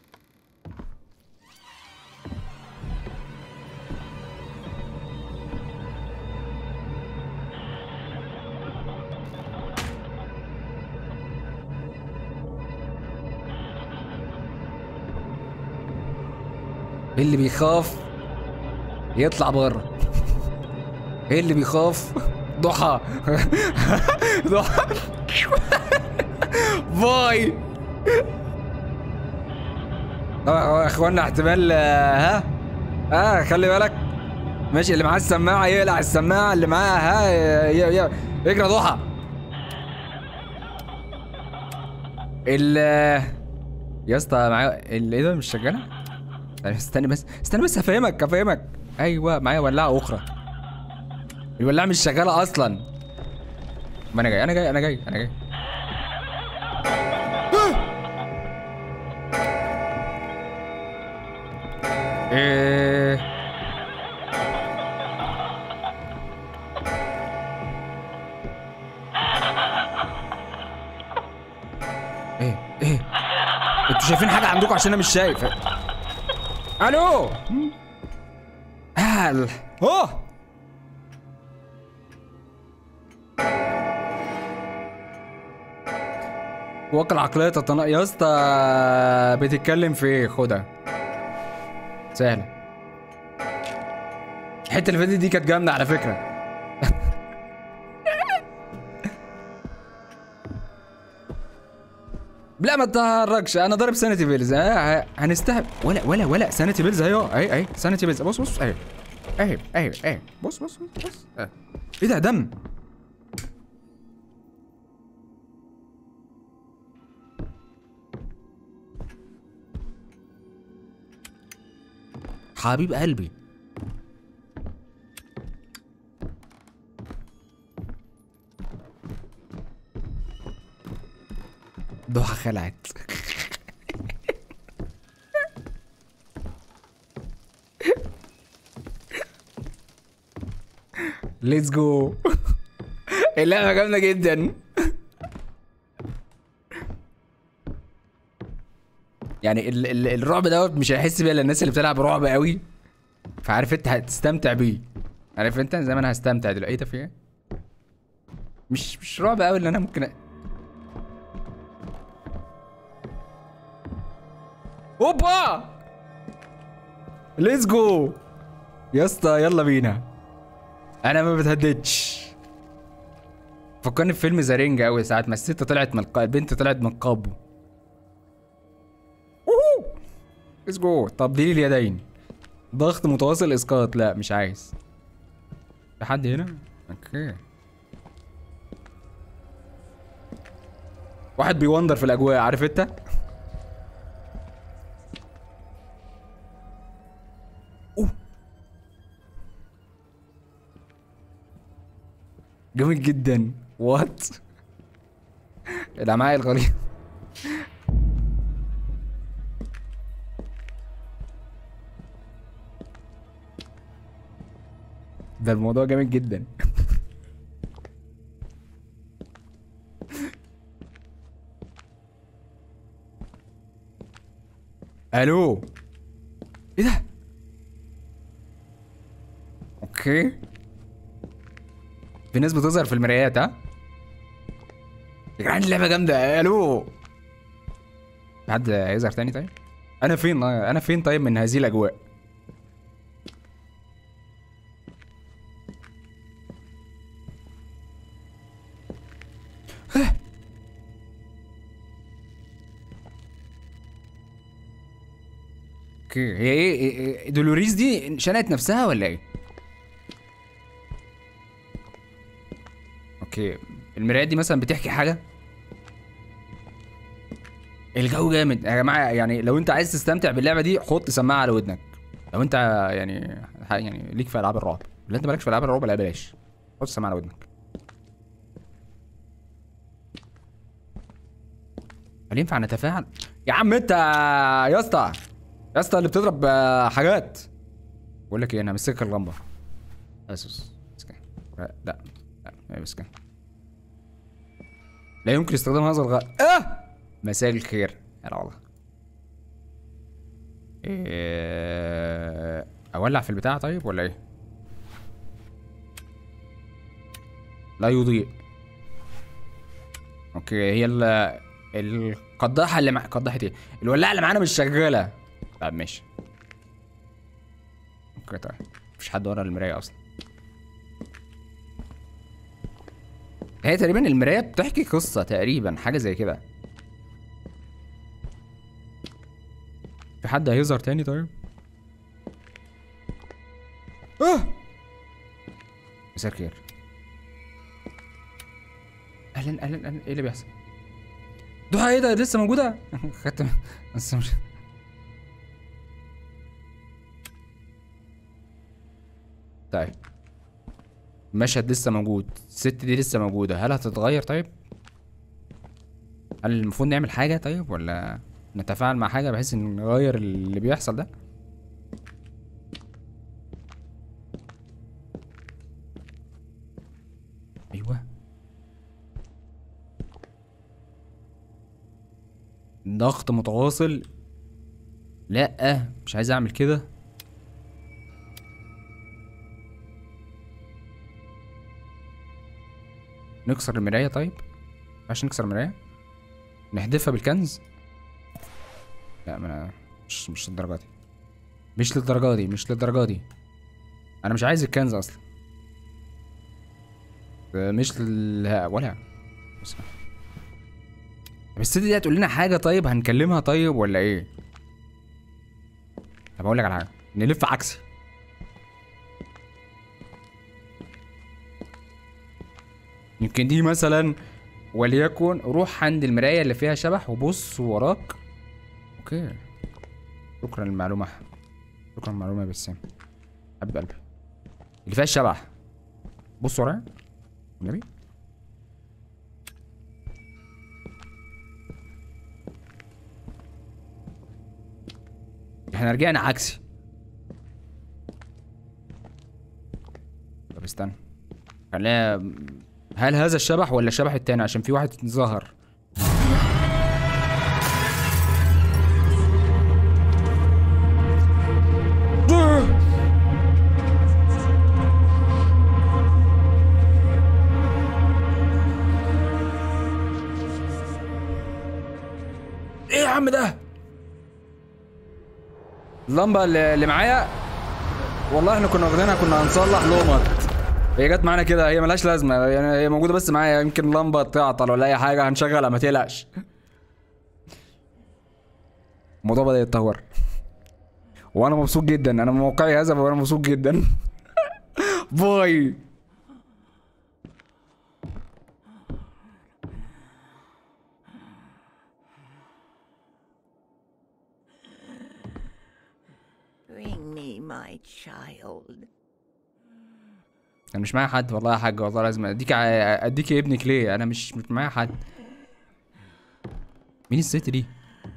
اللي بيخاف يطلع بره ايه اللي بيخاف ضحى ضحى باي اه يا اخوانا احتمال آه، ها اه خلي بالك ماشي اللي معاه السماعه يقلع السماعه اللي معاه ها يا يا اجري يا ضحى ال يا اسطى معايا ال- ايه ده مش شغاله استنى بس استنى بس هفهمك هفهمك ايوه معايا ولاعه اخرى الولاعه مش شغاله اصلا ما انا جاي انا جاي انا جاي انا جاي ايه ايه ايه انتوا شايفين حاجه عندكم عشان انا مش شايف الو هل اوه واقع العقلية تتنا يا اسطى بتتكلم في ايه خدها سهلة الحتة اللي فاتت دي كانت جامدة على فكرة لا ما تهرجش انا ضارب سانيتي بيلز ها هنستهب ولا ولا ولا سانيتي بيلز اهي اهو اهي اهي سانيتي بيلز بص بص اهي اهي اهي اهي بص بص بص بص اهي. ايه ده دم حبيب قلبي ضحى خلعت ليتس جو اللعبة جامدة جدا يعني ال ال الرعب دوت مش هيحس بيه الا الناس اللي بتلعب رعب قوي فعارف انت هتستمتع بيه عارف انت زي ما انا هستمتع دلوقتي ايه ده في ايه مش مش رعب قوي اللي انا ممكن أ... اوبا ليتس جو يا اسطى يلا بينا انا ما بتهددش فكرني في فيلم ذا رينج قوي ساعه ما الست طلعت من الق... البنت طلعت من قابو ليتس جو تبديل اليدين ضغط متواصل اسقاط لا مش عايز في حد هنا اوكي واحد بيوندر في الاجواء عارف انت أوه. جامد جدا وات الامعاء الغليظ ده الموضوع جامد جدا الو ايه ده اوكي في ناس بتظهر في المرايات ها يا جدعان اللعبه جامده الو في حد هيظهر تاني طيب انا فين انا فين طيب من هذه الاجواء اوكي هي ايه إيه- إيه- دولوريس دي شنقت نفسها ولا ايه؟ اوكي المرايات دي مثلا بتحكي حاجه الجو جامد يا جماعه يعني لو انت عايز تستمتع باللعبه دي حط سماعه على ودنك لو انت يعني ح- يعني ليك في العاب الرعب ولا انت مالكش في العاب الرعب لا بلاش حط سماعه على ودنك هل ينفع نتفاعل يا عم انت يا اسطى يا اسطى اللي بتضرب آه، حاجات بقول لك ايه انا همسكك اللمبه اسس مسكها لا لا لا ما مسكها لا يمكن استخدام هذا الغاء اه مساء الخير هلا والله إيه... اولع في البتاع طيب ولا ايه لا يضيء اوكي هي ال القداحه اللي مع قداحه ايه الولاعه اللي معانا مش شغاله طب ماشي اوكي طيب مفيش حد ورا المرايه اصلا هي تقريبا المرايه بتحكي قصه تقريبا حاجه زي كده في حد هيظهر تاني طيب اه مساء الخير اهلا اهلا اهلا ايه اللي بيحصل ضحى ايه ده لسه موجوده خدت بس مش طيب المشهد لسه موجود الست دي لسه موجودة هل هتتغير طيب؟ هل المفروض نعمل حاجة طيب ولا نتفاعل مع حاجة بحيث ان نغير اللي بيحصل ده؟ ايوه ضغط متواصل لا مش عايز اعمل كده نكسر المراية طيب عشان نكسر المراية نحدفها بالكنز لا ما انا مش مش للدرجة دي مش للدرجة دي مش للدرجة دي انا مش عايز الكنز اصلا ده مش لل ولا بس طب الست دي هتقول لنا حاجة طيب هنكلمها طيب ولا ايه؟ طب اقول لك على حاجة نلف عكسي يمكن دي مثلا وليكن روح عند المراية اللي فيها شبح وبص وراك اوكي شكرا للمعلومة شكرا معلومه يا بسام حبيب قلبي اللي فيها الشبح بص ورايا النبي احنا رجعنا عكسي طب استنى خلينا هل هذا الشبح ولا الشبح التاني عشان في واحد ظهر ايه يا عم ده اللمبه اللي اللي معايا والله احنا كنا واخدينها كنا هنصلح لومت هي جت معانا كده هي ملهاش لازمه يعني هي موجوده بس معايا يمكن لمبه تعطل ولا اي حاجه هنشغلها ما تقلقش الموضوع بدا يتطور وانا مبسوط جدا انا من موقعي هذا وانا مبسوط جدا باي Bring me my child. انا مش معايا حد والله يا حاج والله لازم اديك ع- اديك ابنك ليه انا مش مش معايا حد مين الست دي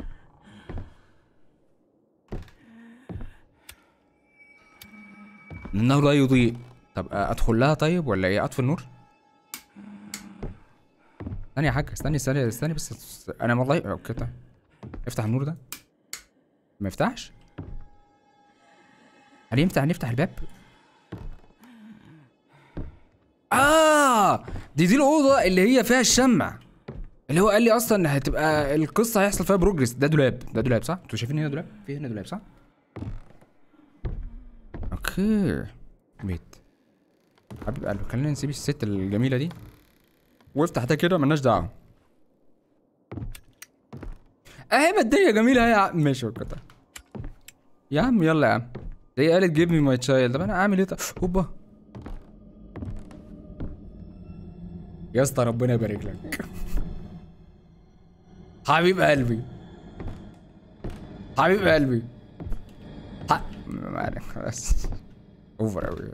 النار لا يضيء طب ادخل لها طيب ولا ايه اطفي النور استني يا حاج استني استني استني بس انا والله اوكي طيب افتح النور ده ما يفتحش هل ينفع نفتح الباب اه دي دي الاوضه اللي هي فيها الشمع اللي هو قال لي اصلا هتبقى القصه هيحصل فيها بروجرس ده دولاب ده دولاب صح انتوا شايفين هنا دولاب في هنا دولاب صح اوكي بيت حبيب قلبي خلينا نسيب الست الجميله دي وافتح ده كده ملناش دعوه اهي ما الدنيا جميله اهي يا عم ماشي اوكي طيب. يا عم يلا يا عم هي قالت جيب مي ماي تشايلد طب انا اعمل ايه طيب هوبا يا اسطى ربنا يبارك لك حبيب قلبي حبيب قلبي ح... ما عليك خلاص اوفر اوي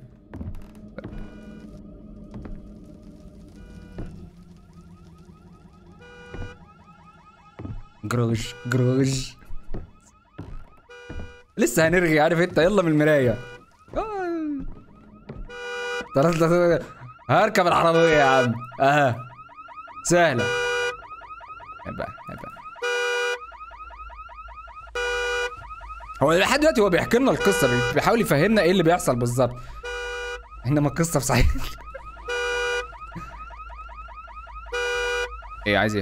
جروج جروج لسه هنرغي عارف انت يلا من المرايه آه. طلعت طلعت- هركب العربيه يا عم اها سهله هبا هبا هو لحد دلوقتي هو بيحكي لنا القصه بيحاول يفهمنا ايه اللي بيحصل بالظبط انما القصه في صحيح ايه عايز ايه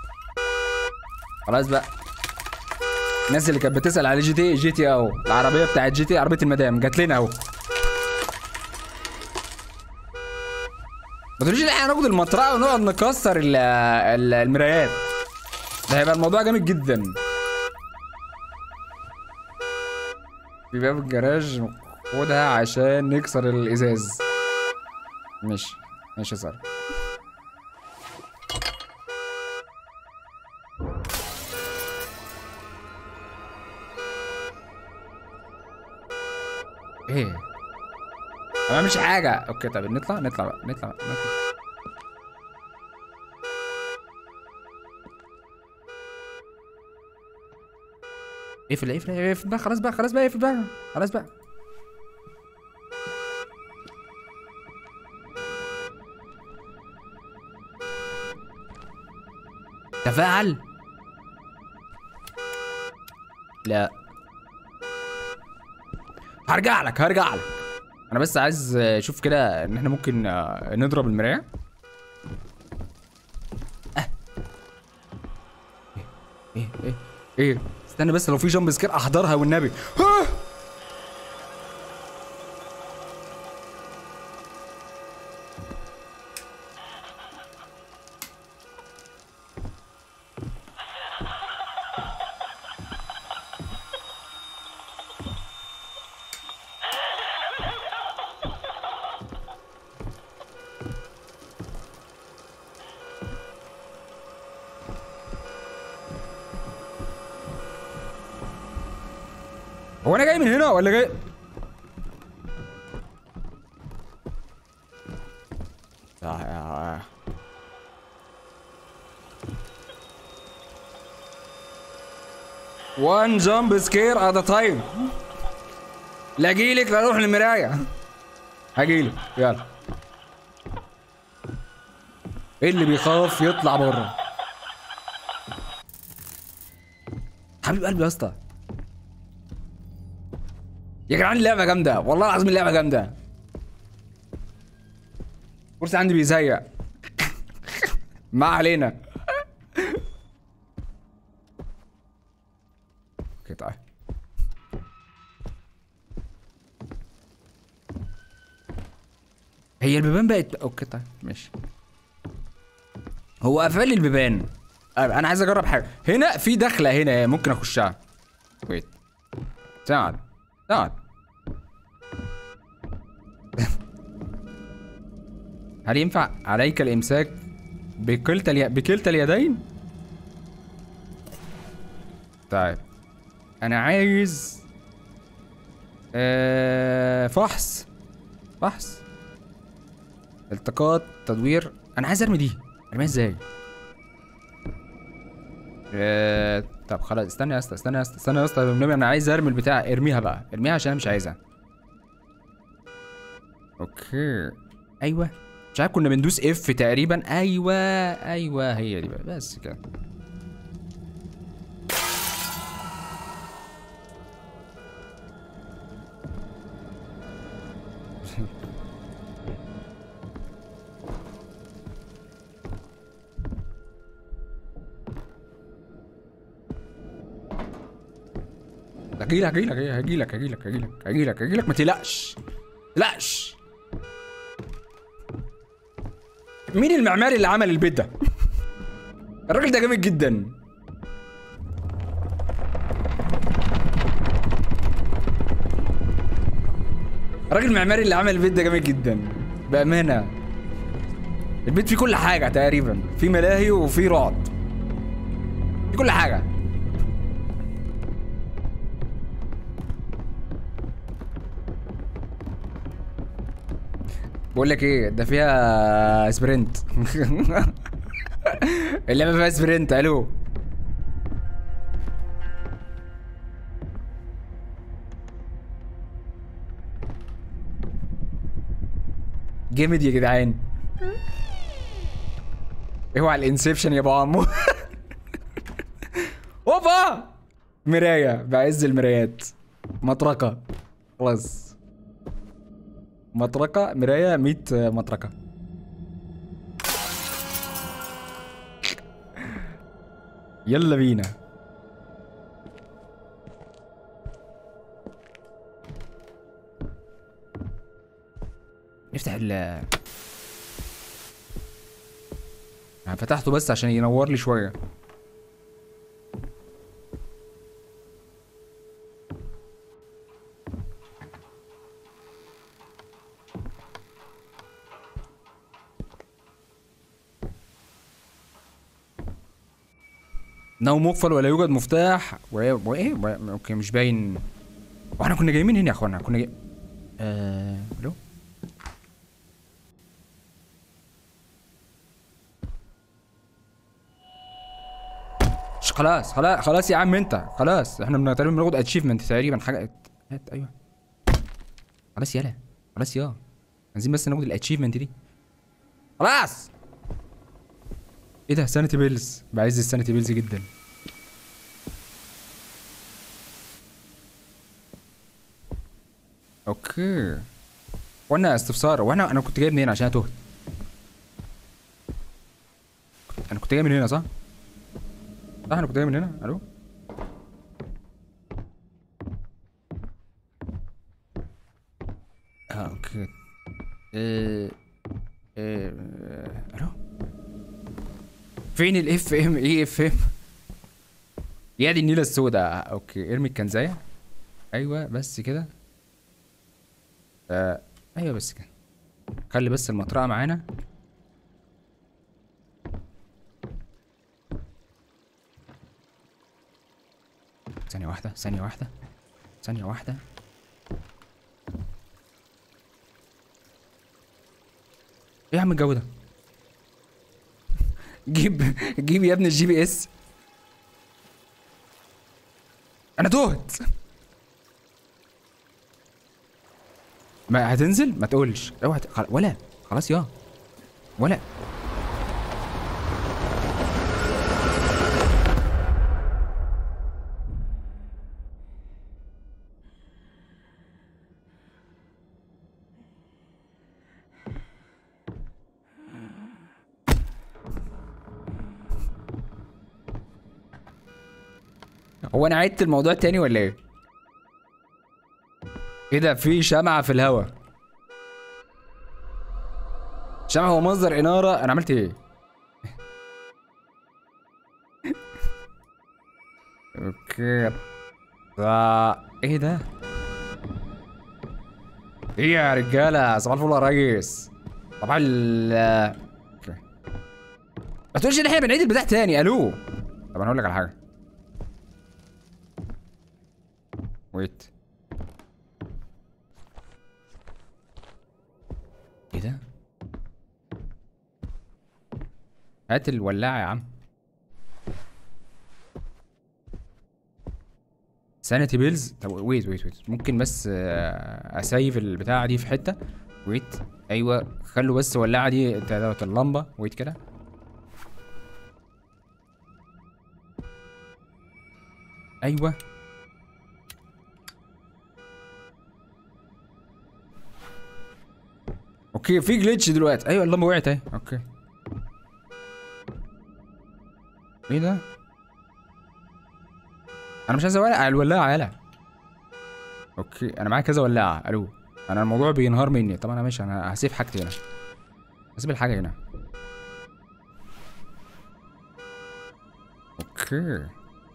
خلاص بقى الناس اللي كانت بتسال على جي تي جي تي اهو العربيه بتاعت جي تي عربيه المدام جات لنا اهو ما تقوليش ان احنا ناخد المطرقه ونقعد نكسر ال- ال- المرايات ده هيبقى الموضوع جامد جدا في باب الجراج خدها عشان نكسر الازاز ماشي ماشي يا ساره ايه أنا ما بعملش حاجه اوكي طب نطلع نطلع بقى نطلع بقى نطلع اقفل اقفل اقفل بقى خلاص بقى خلاص بقى اقفل بقى خلاص بقى تفاعل لا هرجع لك هرجع لك انا بس عايز اشوف كده ان احنا ممكن آه، نضرب المرايه آه. ايه ايه ايه استنى بس لو في جامب سكير احضرها والنبي آه. هو انا جاي من هنا ولا جاي آه. وان جامب سكير ات تايم لا اجيلك لا اروح للمرايه هجيلك يلا ايه اللي بيخاف يطلع بره حبيب قلبي يا اسطى يا جدعان اللعبه جامده والله العظيم اللعبه جامده الكرسي عندي بيزيق ما علينا اوكي طيب هي البيبان بقت اوكي طيب ماشي هو قفل لي البيبان طيب، انا عايز اجرب حاجه هنا في دخله هنا ممكن اخشها ويت تعال تعال هل ينفع عليك الامساك بكلتا الي... بكلتا اليدين طيب انا عايز آه... فحص فحص التقاط تدوير انا عايز ارمي دي ارميها ازاي آه... طب خلاص استنى يا اسطى استنى يا اسطى استنى يا اسطى بالنبي انا عايز ارمي البتاع ارميها بقى ارميها عشان انا مش عايزها اوكي ايوه مش عارف كنا بندوس اف تقريبا ايوه ايوه هي دي بقى بس كده هجيلك هجيلك هجيلك هجيلك هجيلك هجيلك هجيلك ما تقلقش تقلقش مين المعماري اللي عمل البيت ده؟ الراجل ده جامد جدا الراجل المعماري اللي عمل البيت ده جامد جدا بأمانة البيت فيه كل حاجة تقريبا فيه ملاهي وفيه رعد فيه كل حاجة بقول لك ايه ده فيها سبرنت اللعبه فيها سبرنت الو جامد يا جدعان اوعى الانسبشن يا ابو عمو اوبا مرايه بعز المرايات مطرقه خلاص مطرقة مراية 100 مطرقة يلا بينا نفتح ال أنا فتحته بس عشان ينور لي شوية انه مقفل ولا يوجد مفتاح وايه وايه و- اوكي مش باين واحنا كنا جايين منين يا اخوانا كنا جاي آه... الو ش- خلاص خلاص خلاص يا عم انت خلاص احنا بن- تقريبا بناخد اتشيفمنت تقريبا حاجه هات ايوه خلاص يلا خلاص يا عايزين بس ناخد الاتشيفمنت دي خلاص ايه ده سانيتي بيلز بعز السانيتي بيلز جدا اوكي وانا استفسار وانا انا كنت جاي منين عشان تهت انا كنت جاي من هنا صح صح انا كنت جاي من هنا الو اه اوكي ايه ايه الو فين الاف ام ايه اف ام يا دي النيله السوداء اوكي ارمي الكنزايه ايوه بس كده آه ايوه بس كده خلي بس المطرقه معانا ثانيه واحده ثانيه واحده ثانية واحدة ايه يا عم الجو ده؟ جيب جيب يا ابني الجي بي اس انا تهت ما هتنزل ما تقولش اوعى ت- خل- ولا خلاص يا ولا هو انا عدت الموضوع تاني ولا ايه؟ ايه ده في شمعة في الهوا شمعة هو مصدر إنارة أنا عملت إيه؟ أوكي طا إيه ده؟ إيه يا رجالة صباح الفل يا ريس طبعا ال أوكي ما تقولش إن إحنا بنعيد البتاع تاني ألو طب أنا هقول لك على حاجة ويت ايه ده؟ هات الولاعة يا عم سانيتي بيلز طب ويت ويت ويت ممكن بس آه، اسيف البتاعة دي في حتة ويت ايوه خلوا بس الولاعة دي بتاع دوت اللمبة ويت كده ايوه اوكي في جليتش دلوقتي ايوه اللمبه وقعت اهي اوكي ايه ده انا مش عايز اولع الولاعه يلا اوكي انا معايا كذا ولاعه الو انا الموضوع بينهار مني طب انا ماشي انا هسيب حاجتي هنا هسيب الحاجه هنا اوكي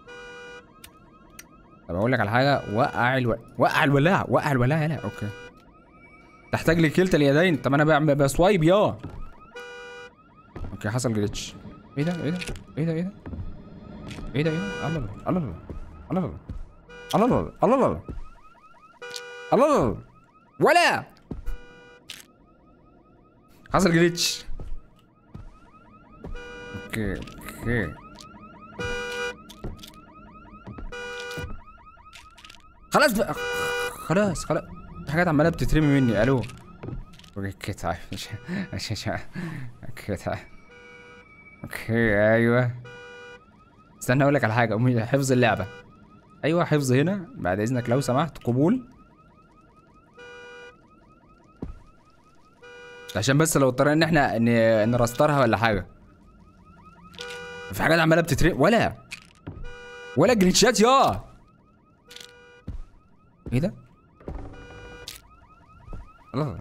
طب اقول لك على حاجه وقع الو... وقع الولاعه وقع الولاعه يلا اوكي تحتاج لكلتا اليدين طب انا بعمل بسوايب يا اوكي حصل جليتش ايه ده ايه ده ايه ده ايه ده ايه ده ايه ده الله الله الله الله الله الله الله الله الله الله الله ولا حصل جليتش اوكي اوكي خلاص بقى خلاص خلاص في حاجات عماله بتترمي مني الو اوكي طيب مش مش مش اوكي طيب اوكي ايوه استنى اقول لك على حاجه أمي حفظ اللعبه ايوه حفظ هنا بعد اذنك لو سمحت قبول عشان بس لو اضطرينا ان احنا ن- نرسترها ولا حاجه في حاجات عماله بتترمي ولا ولا جليتشات يا ايه ده الله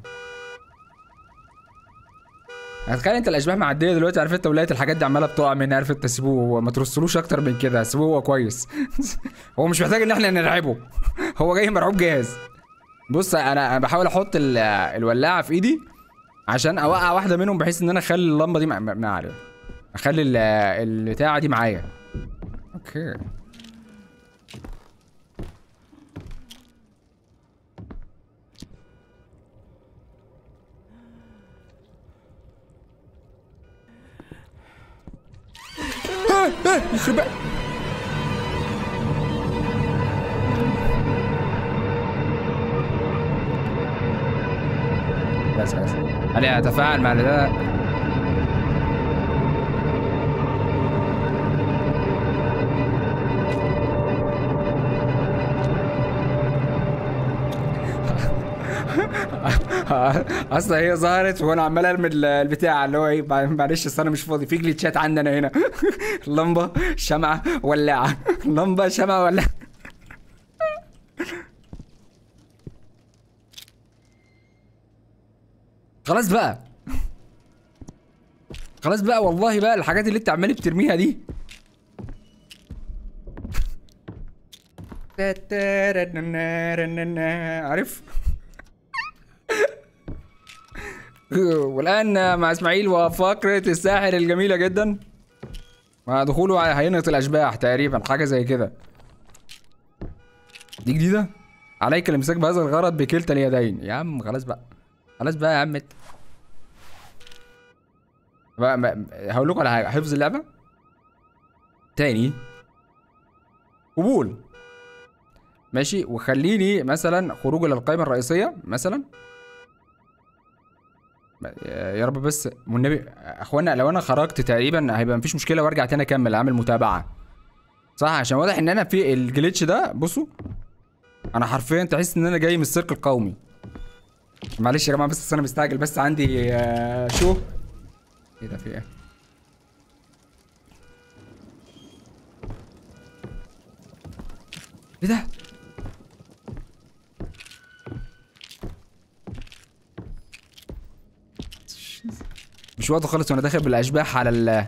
هتخيل انت الاشباح معديه دلوقتي عارف انت ولقيت الحاجات دي عماله بتقع منها عارف انت سيبوه ما ترسلوش اكتر من كده سيبوه هو كويس هو مش محتاج ان احنا نرعبه هو جاي مرعوب جاهز بص انا انا بحاول احط ال- الولاعه في ايدي عشان اوقع واحده منهم بحيث ان انا اخلي اللمبه دي مع- ما ما عليها اخلي ال- البتاعه دي معايا اوكي يخرب بقى. بس بس انا اتفاعل مع ده اصلا هي ظهرت وانا عمال ارمي ال- البتاع اللي هو ايه مع- معلش اصل انا مش فاضي في جليتشات عندنا هنا لمبه شمعه ولاعه لمبه شمعه ولاعه خلاص بقى خلاص بقى والله بقى الحاجات اللي انت عمال بترميها دي عارف والان مع اسماعيل وفقره الساحر الجميله جدا مع دخوله على هينة الاشباح تقريبا حاجه زي كده دي جديده عليك الامساك بهذا الغرض بكلتا اليدين يا عم خلاص بقى خلاص بقى يا عم انت. بقى ما- هقول لكم على حاجه حفظ اللعبه تاني قبول ماشي وخليني مثلا خروج الى القائمه الرئيسيه مثلا يا رب بس والنبي اخوانا لو انا خرجت تقريبا هيبقى مفيش مشكله وارجع تاني اكمل اعمل متابعه صح عشان واضح ان انا في الجليتش ده بصوا انا حرفيا تحس ان انا جاي من السيرك القومي معلش يا جماعه بس أصل انا مستعجل بس عندي آه، شو ايه ده في ايه ايه ده مش وقته خالص وانا داخل بالاشباح على ال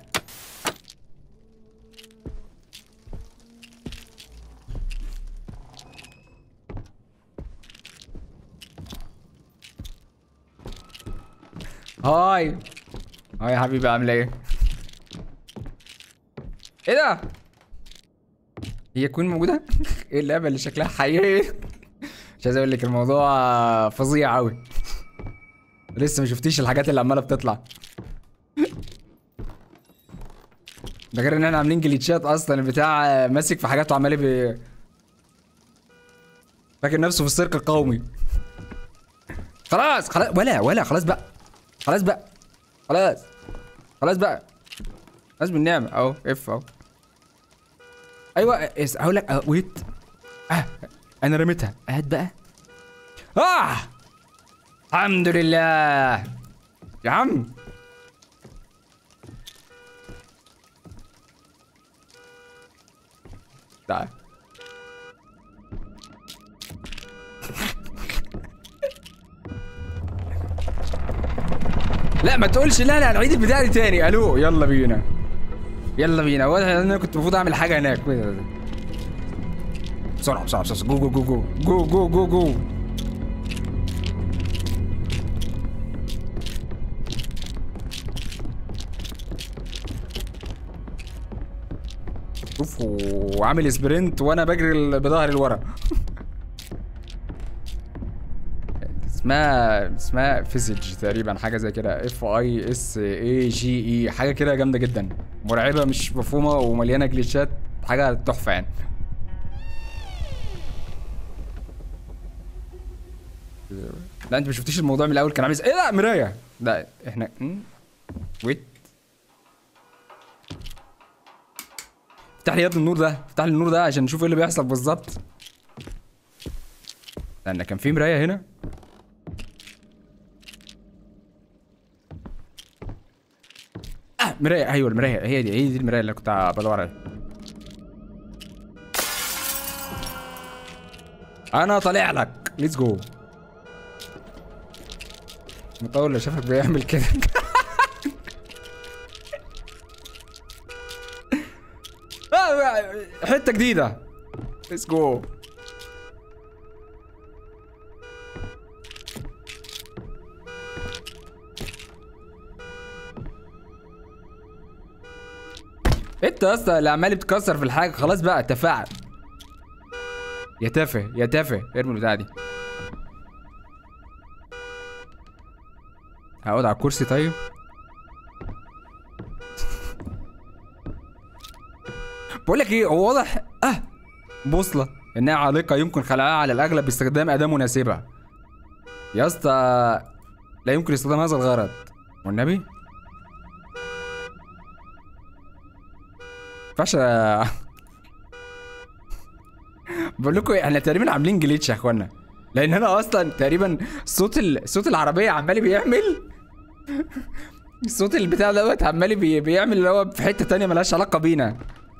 هاي هاي يا حبيبي عامله ايه ايه ده هي كوين موجوده ايه اللعبه اللي شكلها حقيقي مش عايز اقول لك الموضوع فظيع قوي لسه ما شفتيش الحاجات اللي عماله بتطلع ده غير ان احنا عاملين جليتشات اصلا البتاع ماسك في حاجات وعمال بي فاكر نفسه في السيرك القومي خلاص خلاص ولا ولا خلاص بقى خلاص بقى خلاص خلاص بقى خلاص بالنعمة اهو اف اهو ايوه اس- هقول لك أه، ويت اه انا رميتها هات بقى اه الحمد لله يا عم تعال لا ما تقولش لا لا نعيد البتاع دي تاني الو يلا بينا يلا بينا واضح ان انا كنت المفروض اعمل حاجه هناك بسرعه بسرعه بسرعه جو جو جو جو جو جو جو جو شوف وعامل سبرنت وانا بجري ال- بظهري لورا اسمها اسمها فيزج تقريبا حاجه زي كده اف اي اس اي جي اي حاجه كده جامده جدا مرعبه مش مفهومه ومليانه جليتشات حاجه تحفه يعني لا انت ما شفتيش الموضوع من الاول كان عامل ازاي ايه لا مرايه لا احنا م? ويت افتح لي يا ابني النور ده افتح لي النور ده عشان نشوف ايه اللي بيحصل بالظبط لان كان في مرايه هنا اه مرايه ايوه المرايه هي دي هي دي المرايه اللي كنت بدور عليها انا طالع لك ليتس جو مطول اللي شافك بيعمل كده آه، حته جديده ليتس جو انت يا اسطى اللي عمال بتكسر في الحاجه خلاص بقى تفاعل يا تافه يا تافه ارمي البتاعه دي هقعد على الكرسي طيب بقول لك ايه هو واضح اه بوصله انها عالقه يمكن خلعها على الاغلب باستخدام اداه مناسبه يا اسطى لا يمكن استخدام هذا الغرض والنبي ينفعش بقول لكم ايه احنا تقريبا عاملين جليتش يا اخوانا لان انا اصلا تقريبا صوت ال... صوت العربيه عمال بيعمل صوت البتاع دوت عمال بي... بيعمل اللي هو في حته تانية ملهاش علاقه بينا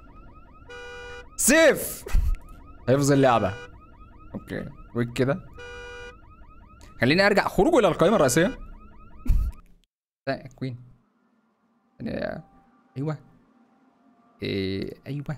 سيف حفظ اللعبه اوكي ويك كده خليني ارجع خروجه الى القائمه الرئيسيه لا كوين يعني- ايوه إيه ايوه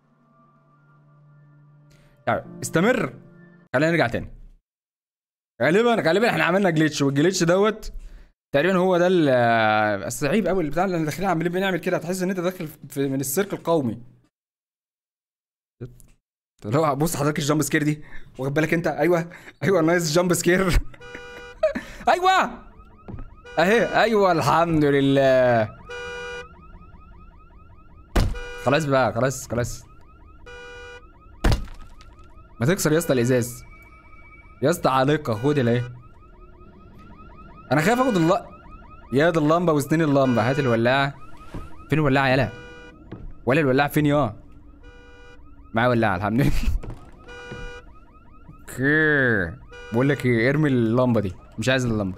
طيب استمر خلينا نرجع تاني غالبا غالبا احنا عملنا جليتش والجليتش دوت تقريبا هو ده ال- بس عيب قوي البتاع اللي داخلين عمالين بنعمل كده تحس ان انت داخل في من السيرك القومي اللي هو بص حضرتك الجامب سكير دي واخد بالك انت ايوه ايوه نايس جامب سكير ايوه اهي ايوه الحمد لله خلاص بقى خلاص خلاص ما تكسر يا اسطى الازاز يا اسطى عالقه خد الايه انا خايف اخد الل يا دي اللمبه وسنين اللمبه هات الولاعه فين الولاعه يالا ولا الولاعه فين يا معايا ولاعه الحمد لله اوكي بقول لك ايه ارمي اللمبه دي مش عايز اللمبه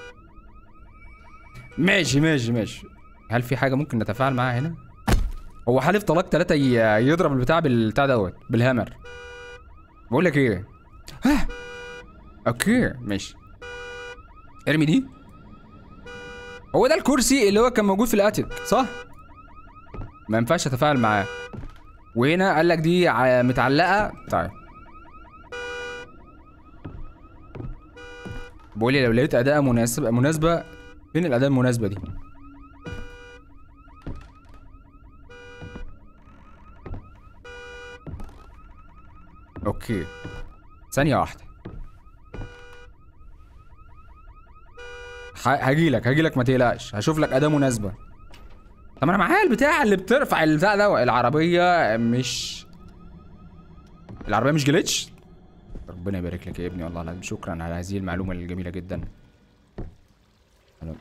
ماشي ماشي ماشي هل في حاجه ممكن نتفاعل معاها هنا هو حالف طلاق ثلاثة يضرب البتاع بالبتاع دوت بالهامر بقول لك ايه ها اوكي ماشي ارمي دي هو ده الكرسي اللي هو كان موجود في الاتيك صح ما ينفعش اتفاعل معاه وهنا قال لك دي ع- متعلقه طيب بقول لي لو لقيت اداه مناسبه مناسبه فين الاداه المناسبه دي اوكي ثانيه واحده هجيلك هجيلك ما تقلقش هشوف لك اداه مناسبه طب انا معايا البتاع اللي بترفع البتاع ده العربيه مش العربيه مش جليتش ربنا يبارك لك يا ابني والله العظيم شكرا على هذه المعلومه الجميله جدا أنا-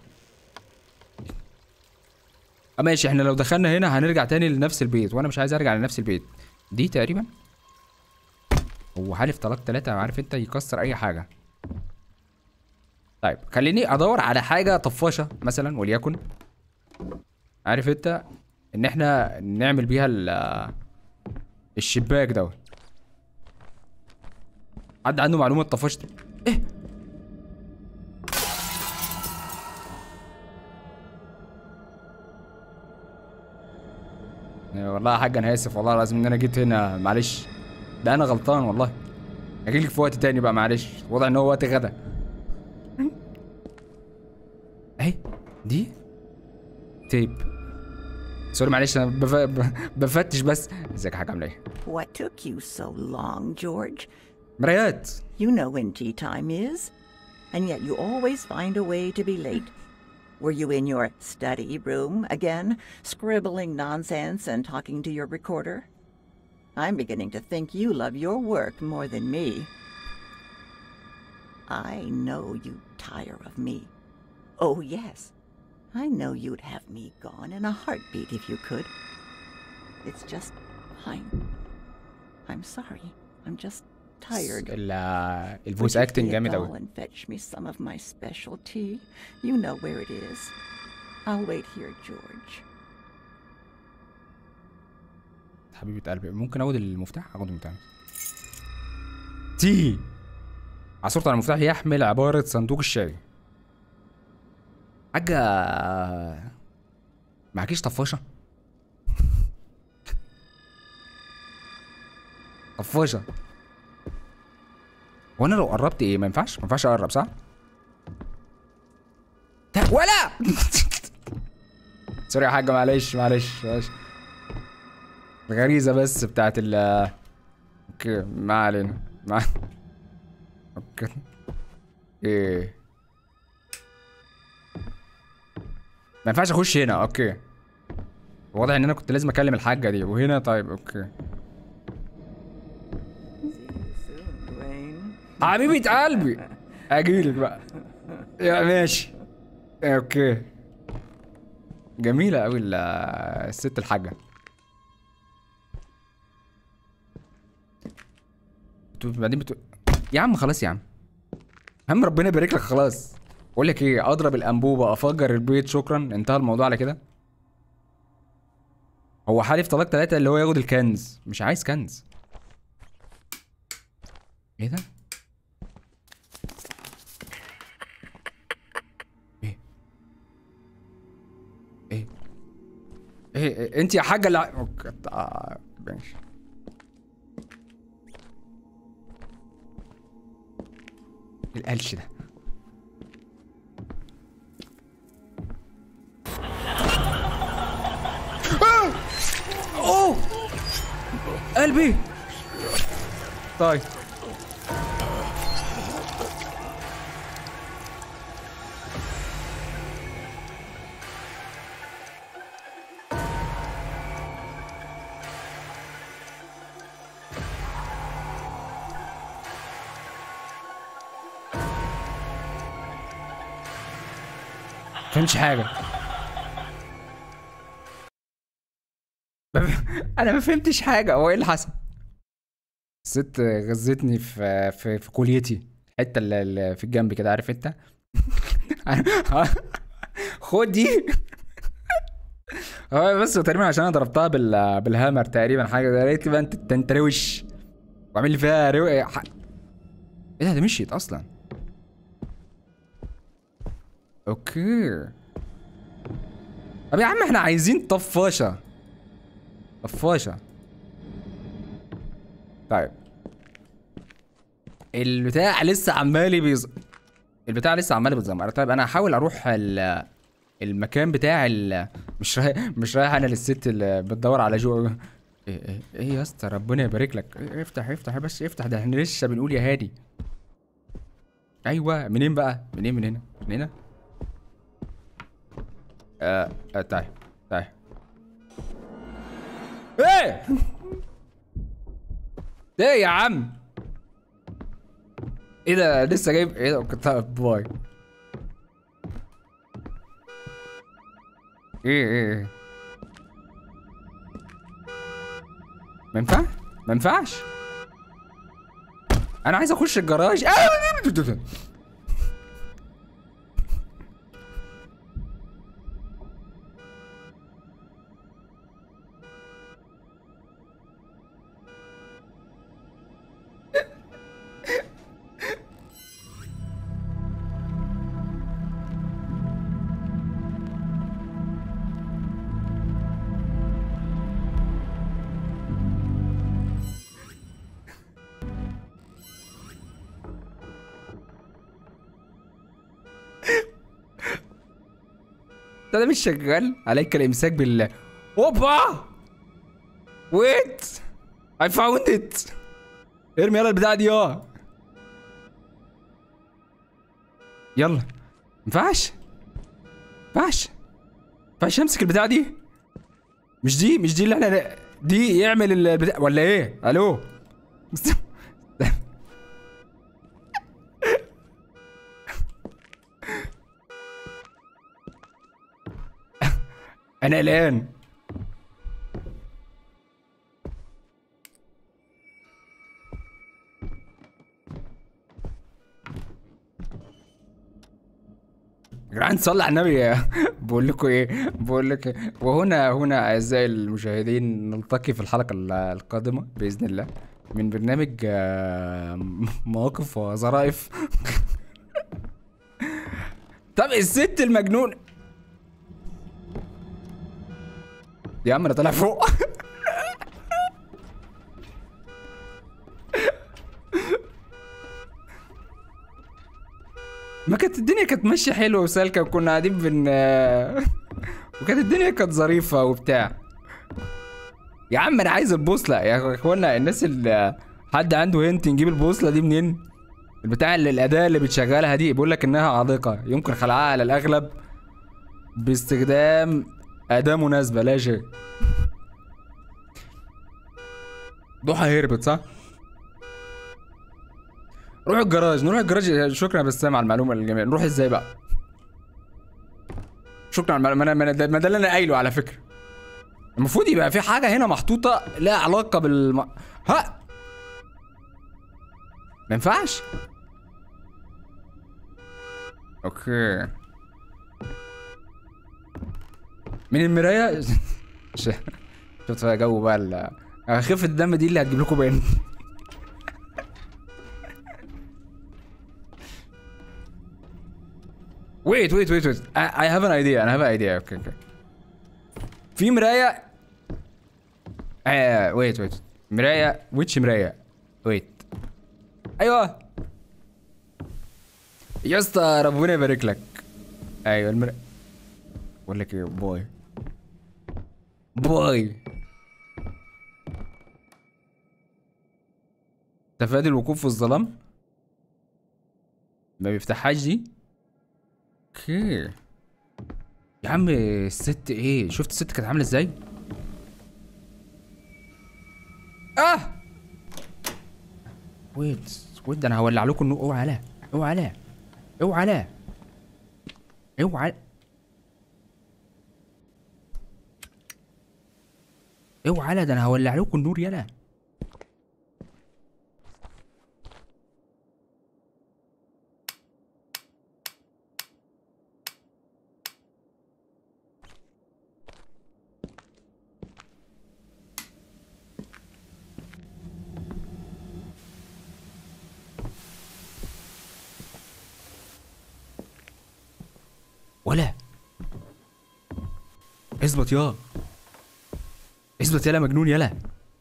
آه ماشي احنا لو دخلنا هنا هنرجع تاني لنفس البيت وانا مش عايز ارجع لنفس البيت دي تقريبا هو حالف طلاق تلاتة عارف انت يكسر اي حاجه طيب خليني ادور على حاجه طفاشه مثلا وليكن عارف انت ان احنا نعمل بيها ال- الشباك دوت حد عنده معلومه طفشت ايه إيه والله يا حاج انا اسف والله لازم ان انا جيت هنا معلش ده انا غلطان والله اجيلك في وقت تاني بقى معلش واضح ان هو وقت غدا اهي دي تيب سوري معلش انا بف... ب- بفتش بس ازيك يا حاج عامله ايه What took you so long, George? مرايات You know when tea time is, and yet you always find a way to be late. Were you in your study room again, scribbling nonsense and talking to your recorder? I'm beginning to think you love your work more than me. I know you tire of me. Oh, yes. I know you'd have me gone in a heartbeat if you could. It's just, I'm. I'm sorry. I'm just tired. ال- Would الفويس you اكتنج be a جامد doll اوي and fetch me some of my special tea? You know where it is. I'll wait here, George. حبيبه قلبي ممكن اخد المفتاح اخد المفتاح تي عثرت على المفتاح يحمل عبارة صندوق الشاي حاجة معكيش طفاشة طفاشة هو انا لو قربت ايه ما ينفعش ما ينفعش اقرب صح تا- ولا سوري يا حاجة معلش معلش معلش غريزة بس بتاعت ال اوكي ما علينا ما اوكي ايه ما ينفعش اخش هنا اوكي واضح ان انا كنت لازم اكلم الحاجة دي وهنا طيب اوكي Soon, Dwayne. حبيبة قلبي اجيلك بقى يا ماشي اوكي جميلة اوي ال- الست الحاجة بتقول- بعدين بتقول يا عم خلاص يا عم هم ربنا يبارك لك خلاص بقول لك ايه اضرب الانبوبه افجر البيت شكرا انتهى الموضوع على كده هو حالف طلاق ثلاثة اللي هو ياخد الكنز مش عايز كنز ايه ده ايه ايه ايه, إيه؟ انت يا حاجه اللي ع- أوكي، آه، ماشي إيه القلش ده آه! اوه قلبي طيب فهمتش حاجة انا ما فهمتش حاجة هو ايه اللي حصل الست غزتني في في في كليتي الحتة اللي اللي في الجنب كده عارف انت خد دي هو بس تقريبا عشان انا ضربتها بال بالهامر تقريبا حاجه زي قالت لي بقى انت انت- انت روش وعامل لي فيها رو... ح... ايه ده ده مشيت اصلا اوكي طب يا عم احنا عايزين طفاشه طفاشه طيب البتاع لسه عمال بيز البتاع لسه عمال بيتزمر طيب انا هحاول اروح ال... المكان بتاع ال... مش رايح مش رايح انا للست اللي بتدور على جو ايه ايه, إيه يا اسطى ربنا يبارك لك إيه افتح افتح بس افتح ده احنا لسه بنقول يا هادي ايوه منين بقى منين من هنا من هنا آه آه تعال تعال ايه ايه يا عم ايه ده لسه جايب ايه ده كنت باي ايه ايه ايه ما ينفع ما ينفعش انا عايز اخش الجراج آه! ده ده مش شغال عليك الامساك بالله اوبا ويت اي فاوند ات ارمي يلا البتاعه دي اه يلا ينفعش ينفعش ينفعش امسك البتاعه دي مش دي مش دي اللي احنا دي يعمل ال- البتاع ولا ايه الو انا قلقان يا جدعان صلي على النبي بقول لكم ايه بقول لك إيه؟ وهنا هنا اعزائي المشاهدين نلتقي في الحلقه ال- القادمه باذن الله من برنامج آه، مواقف وظرائف طب الست المجنون يا عم انا طالع فوق ما كانت الدنيا كانت ماشيه حلوه وسالكه وكنا قاعدين بن وكانت الدنيا كانت ظريفه وبتاع يا عم انا عايز البوصله يا اخوانا الناس اللي حد عنده هنت نجيب البوصله دي منين البتاع اللي الاداه اللي بتشغلها دي بيقول لك انها عالقه يمكن خلعها على الاغلب باستخدام اداه مناسبه لا شيء ضحى هربت صح روح الجراج نروح الجراج شكرا يا بسام على المعلومه الجميله نروح ازاي بقى شكرا على المعلومه ما أنا- ما أنا ده ما ده اللي انا قايله على فكره المفروض يبقى في حاجه هنا محطوطه لها علاقه بالم ها ما ينفعش اوكي من المرايه ش- شفت بقى جو بقى ال- خفه الدم دي اللي هتجيب لكم بين wait wait wait wait I, I have an idea I have an idea اوكي اوكي في مرايه آه wait wait مرايه which مرايه wait ايوه يا اسطى ربنا يبارك لك ايوه المرايه بقول لك ايه باي باي تفادي الوقوف في الظلام ما بيفتحهاش دي اوكي يا عم الست ايه شفت الست كانت عامله ازاي اه ويت ويت ده انا هولع لكم النور اوعى لا اوعى لا اوعى لا اوعى اوعى لا ده انا هولع لكم النور يلا ولا اثبت يا اثبت يلا مجنون يلا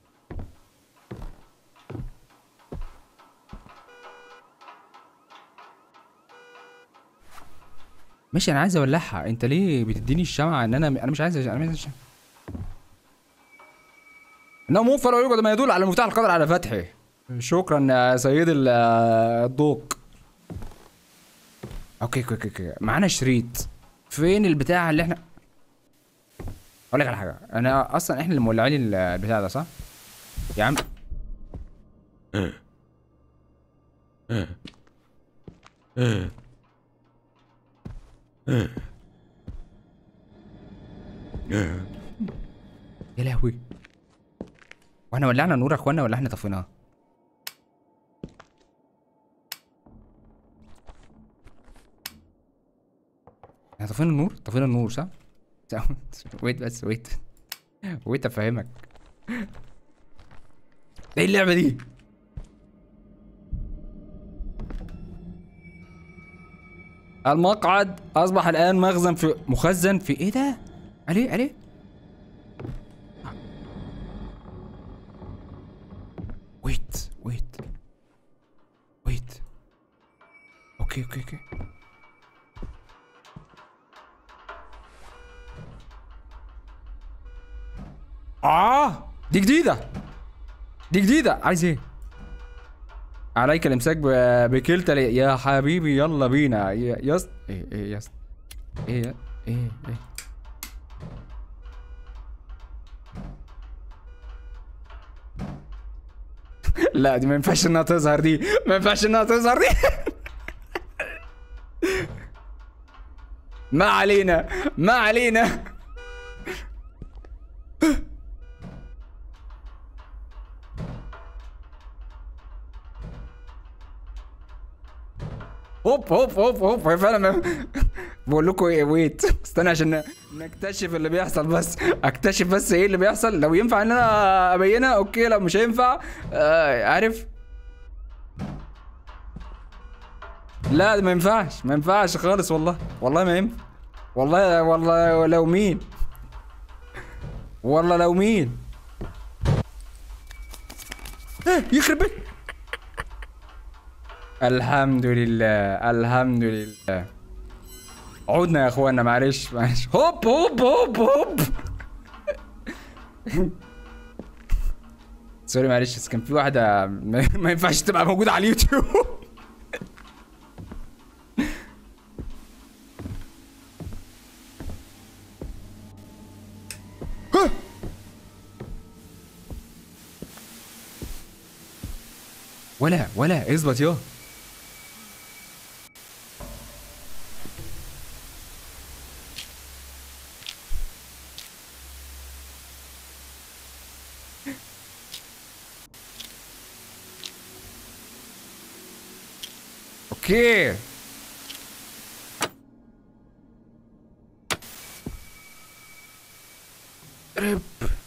ماشي انا عايز اولعها انت ليه بتديني الشمعة ان انا انا مش عايز انا مش عايز الشمعة انه موفر ويوجد ما يدل على مفتاح القدر على فتحه شكرا يا سيد ال- الضوق اوكي اوكي اوكي اوكي معانا شريط فين البتاع اللي احنا اقول لك على حاجه انا اصلا احنا اللي مولعين ال- البتاع ده صح يا عم يا لهوي واحنا ولعنا النور يا اخوانا ولا احنا طفيناه احنا طفينا النور طفينا النور صح ويت بس ويت ويت افهمك ايه اللعبه دي المقعد اصبح الان مخزن في مخزن في ايه ده عليه عليه ويت ويت ويت اوكي اوكي اوكي اه دي جديدة دي جديدة عايز ايه؟ عليك الامساك ب- بكلتا الي- يا حبيبي يلا بينا يا يس ايه ايه يس ايه يا- ايه ايه لا دي ما ينفعش انها تظهر دي ما ينفعش انها تظهر دي ما علينا ما علينا هوب هوب هوب هوب هي فعلا ما- بقول لكم ايه ويت استنى عشان نكتشف اللي بيحصل بس اكتشف بس ايه اللي بيحصل لو ينفع ان انا ابينها اوكي لو مش هينفع آه عارف لا ده ما ينفعش ما ينفعش خالص والله والله ما ينفع والله والله لو مين والله لو مين إيه، يخرب بيت الحمد لله الحمد لله عودنا يا اخوانا معلش معلش هوب هوب هوب هوب سوري معلش بس كان في واحدة ما ما ينفعش تبقى موجودة على اليوتيوب ولا ولا اثبت يا اوكي رب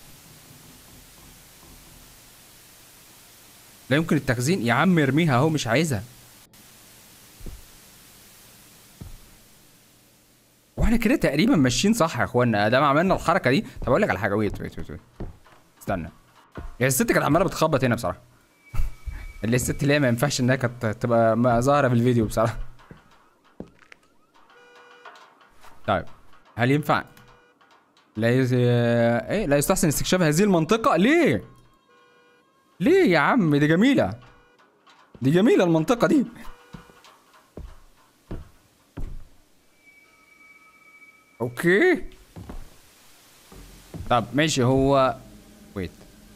لا يمكن التخزين يا عم ارميها اهو مش عايزها واحنا كده تقريبا ماشيين صح يا اخوانا ده ما عملنا الحركه دي طب اقول لك على حاجه ويت ويت ويت ويت. استنى هي الست كانت عماله بتخبط هنا بصراحه اللي الست اللي هي ما ينفعش انها كانت تبقى ما ظاهره في الفيديو بصراحه طيب هل ينفع لا يز... ايه لا يستحسن استكشاف هذه المنطقه ليه ليه يا عم دي جميله دي جميله المنطقه دي اوكي طب ماشي هو ويت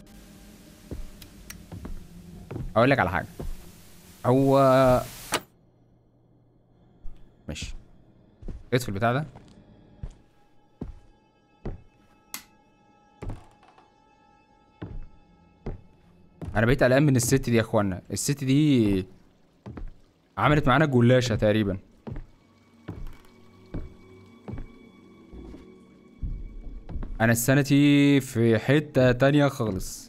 اقول لك على حاجه هو ماشي اطفي البتاع ده انا بقيت قلقان من الست دي يا اخوانا الست دي عملت معانا جلاشه تقريبا انا السنتي في حته تانية خالص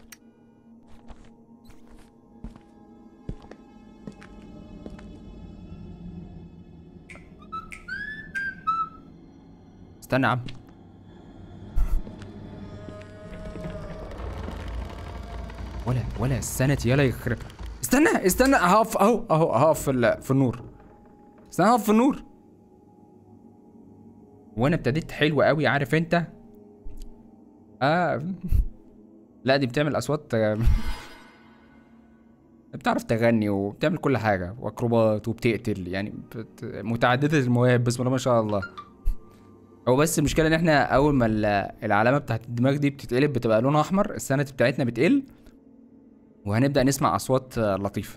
استنى يا عم ولا ولا السنتي يلا يخرب استنى استنى هقف اهو اهو هقف في, ال- في النور استنى هقف في النور وانا ابتديت حلو قوي عارف انت اه لا دي بتعمل اصوات آه، بتعرف تغني وبتعمل كل حاجه واكروبات وبتقتل يعني بت... متعدده المواهب بسم الله ما شاء الله هو بس المشكله ان احنا اول ما ال- العلامه بتاعت الدماغ دي بتتقلب بتبقى لونها احمر السنه بتاعتنا بتقل وهنبدا نسمع اصوات آه، لطيفه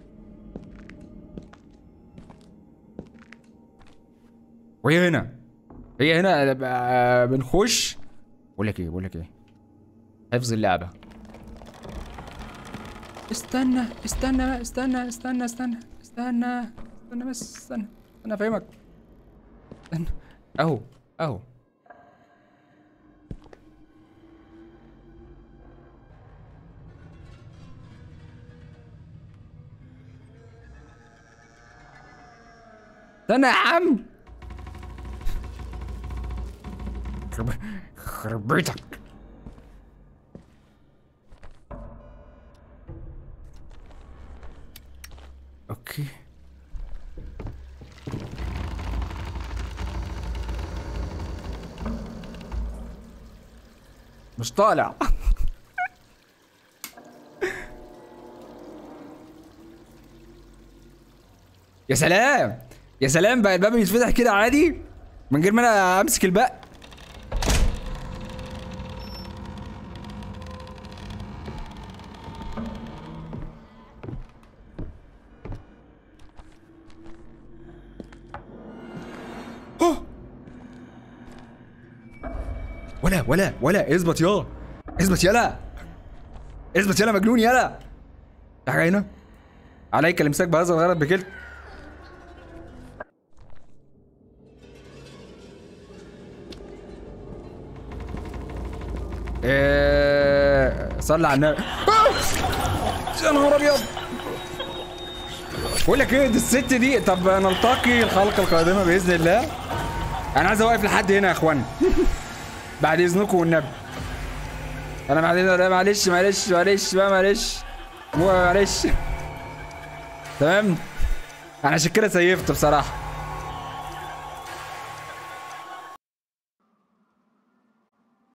وهي هنا هي هنا آه، بنخش بقول لك ايه بقول لك ايه حفظ اللعبه استنى استنى استنى استنى استنى استنى استنى بس استنى انا افهمك استنى اهو اهو استنى يا عم خرب خرب بيتك اوكي مش طالع يا سلام يا سلام بقى الباب يتفتح كده عادي من غير ما انا امسك الباب أوه. ولا ولا ولا اثبت يلا اثبت يلا اثبت يلا مجنون يلا في حاجه هنا عليك الامساك بهذا الغرض بكلت إيه صلي على النبي آه! يا نهار ابيض بقول لك ايه دي الست دي طب نلتقي الحلقه القادمه باذن الله انا عايز اوقف لحد هنا يا اخوانا بعد اذنكم والنبي انا بعد لا معلش معلش معلش بقى معلش مو معلش تمام انا عشان كده سيفت بصراحه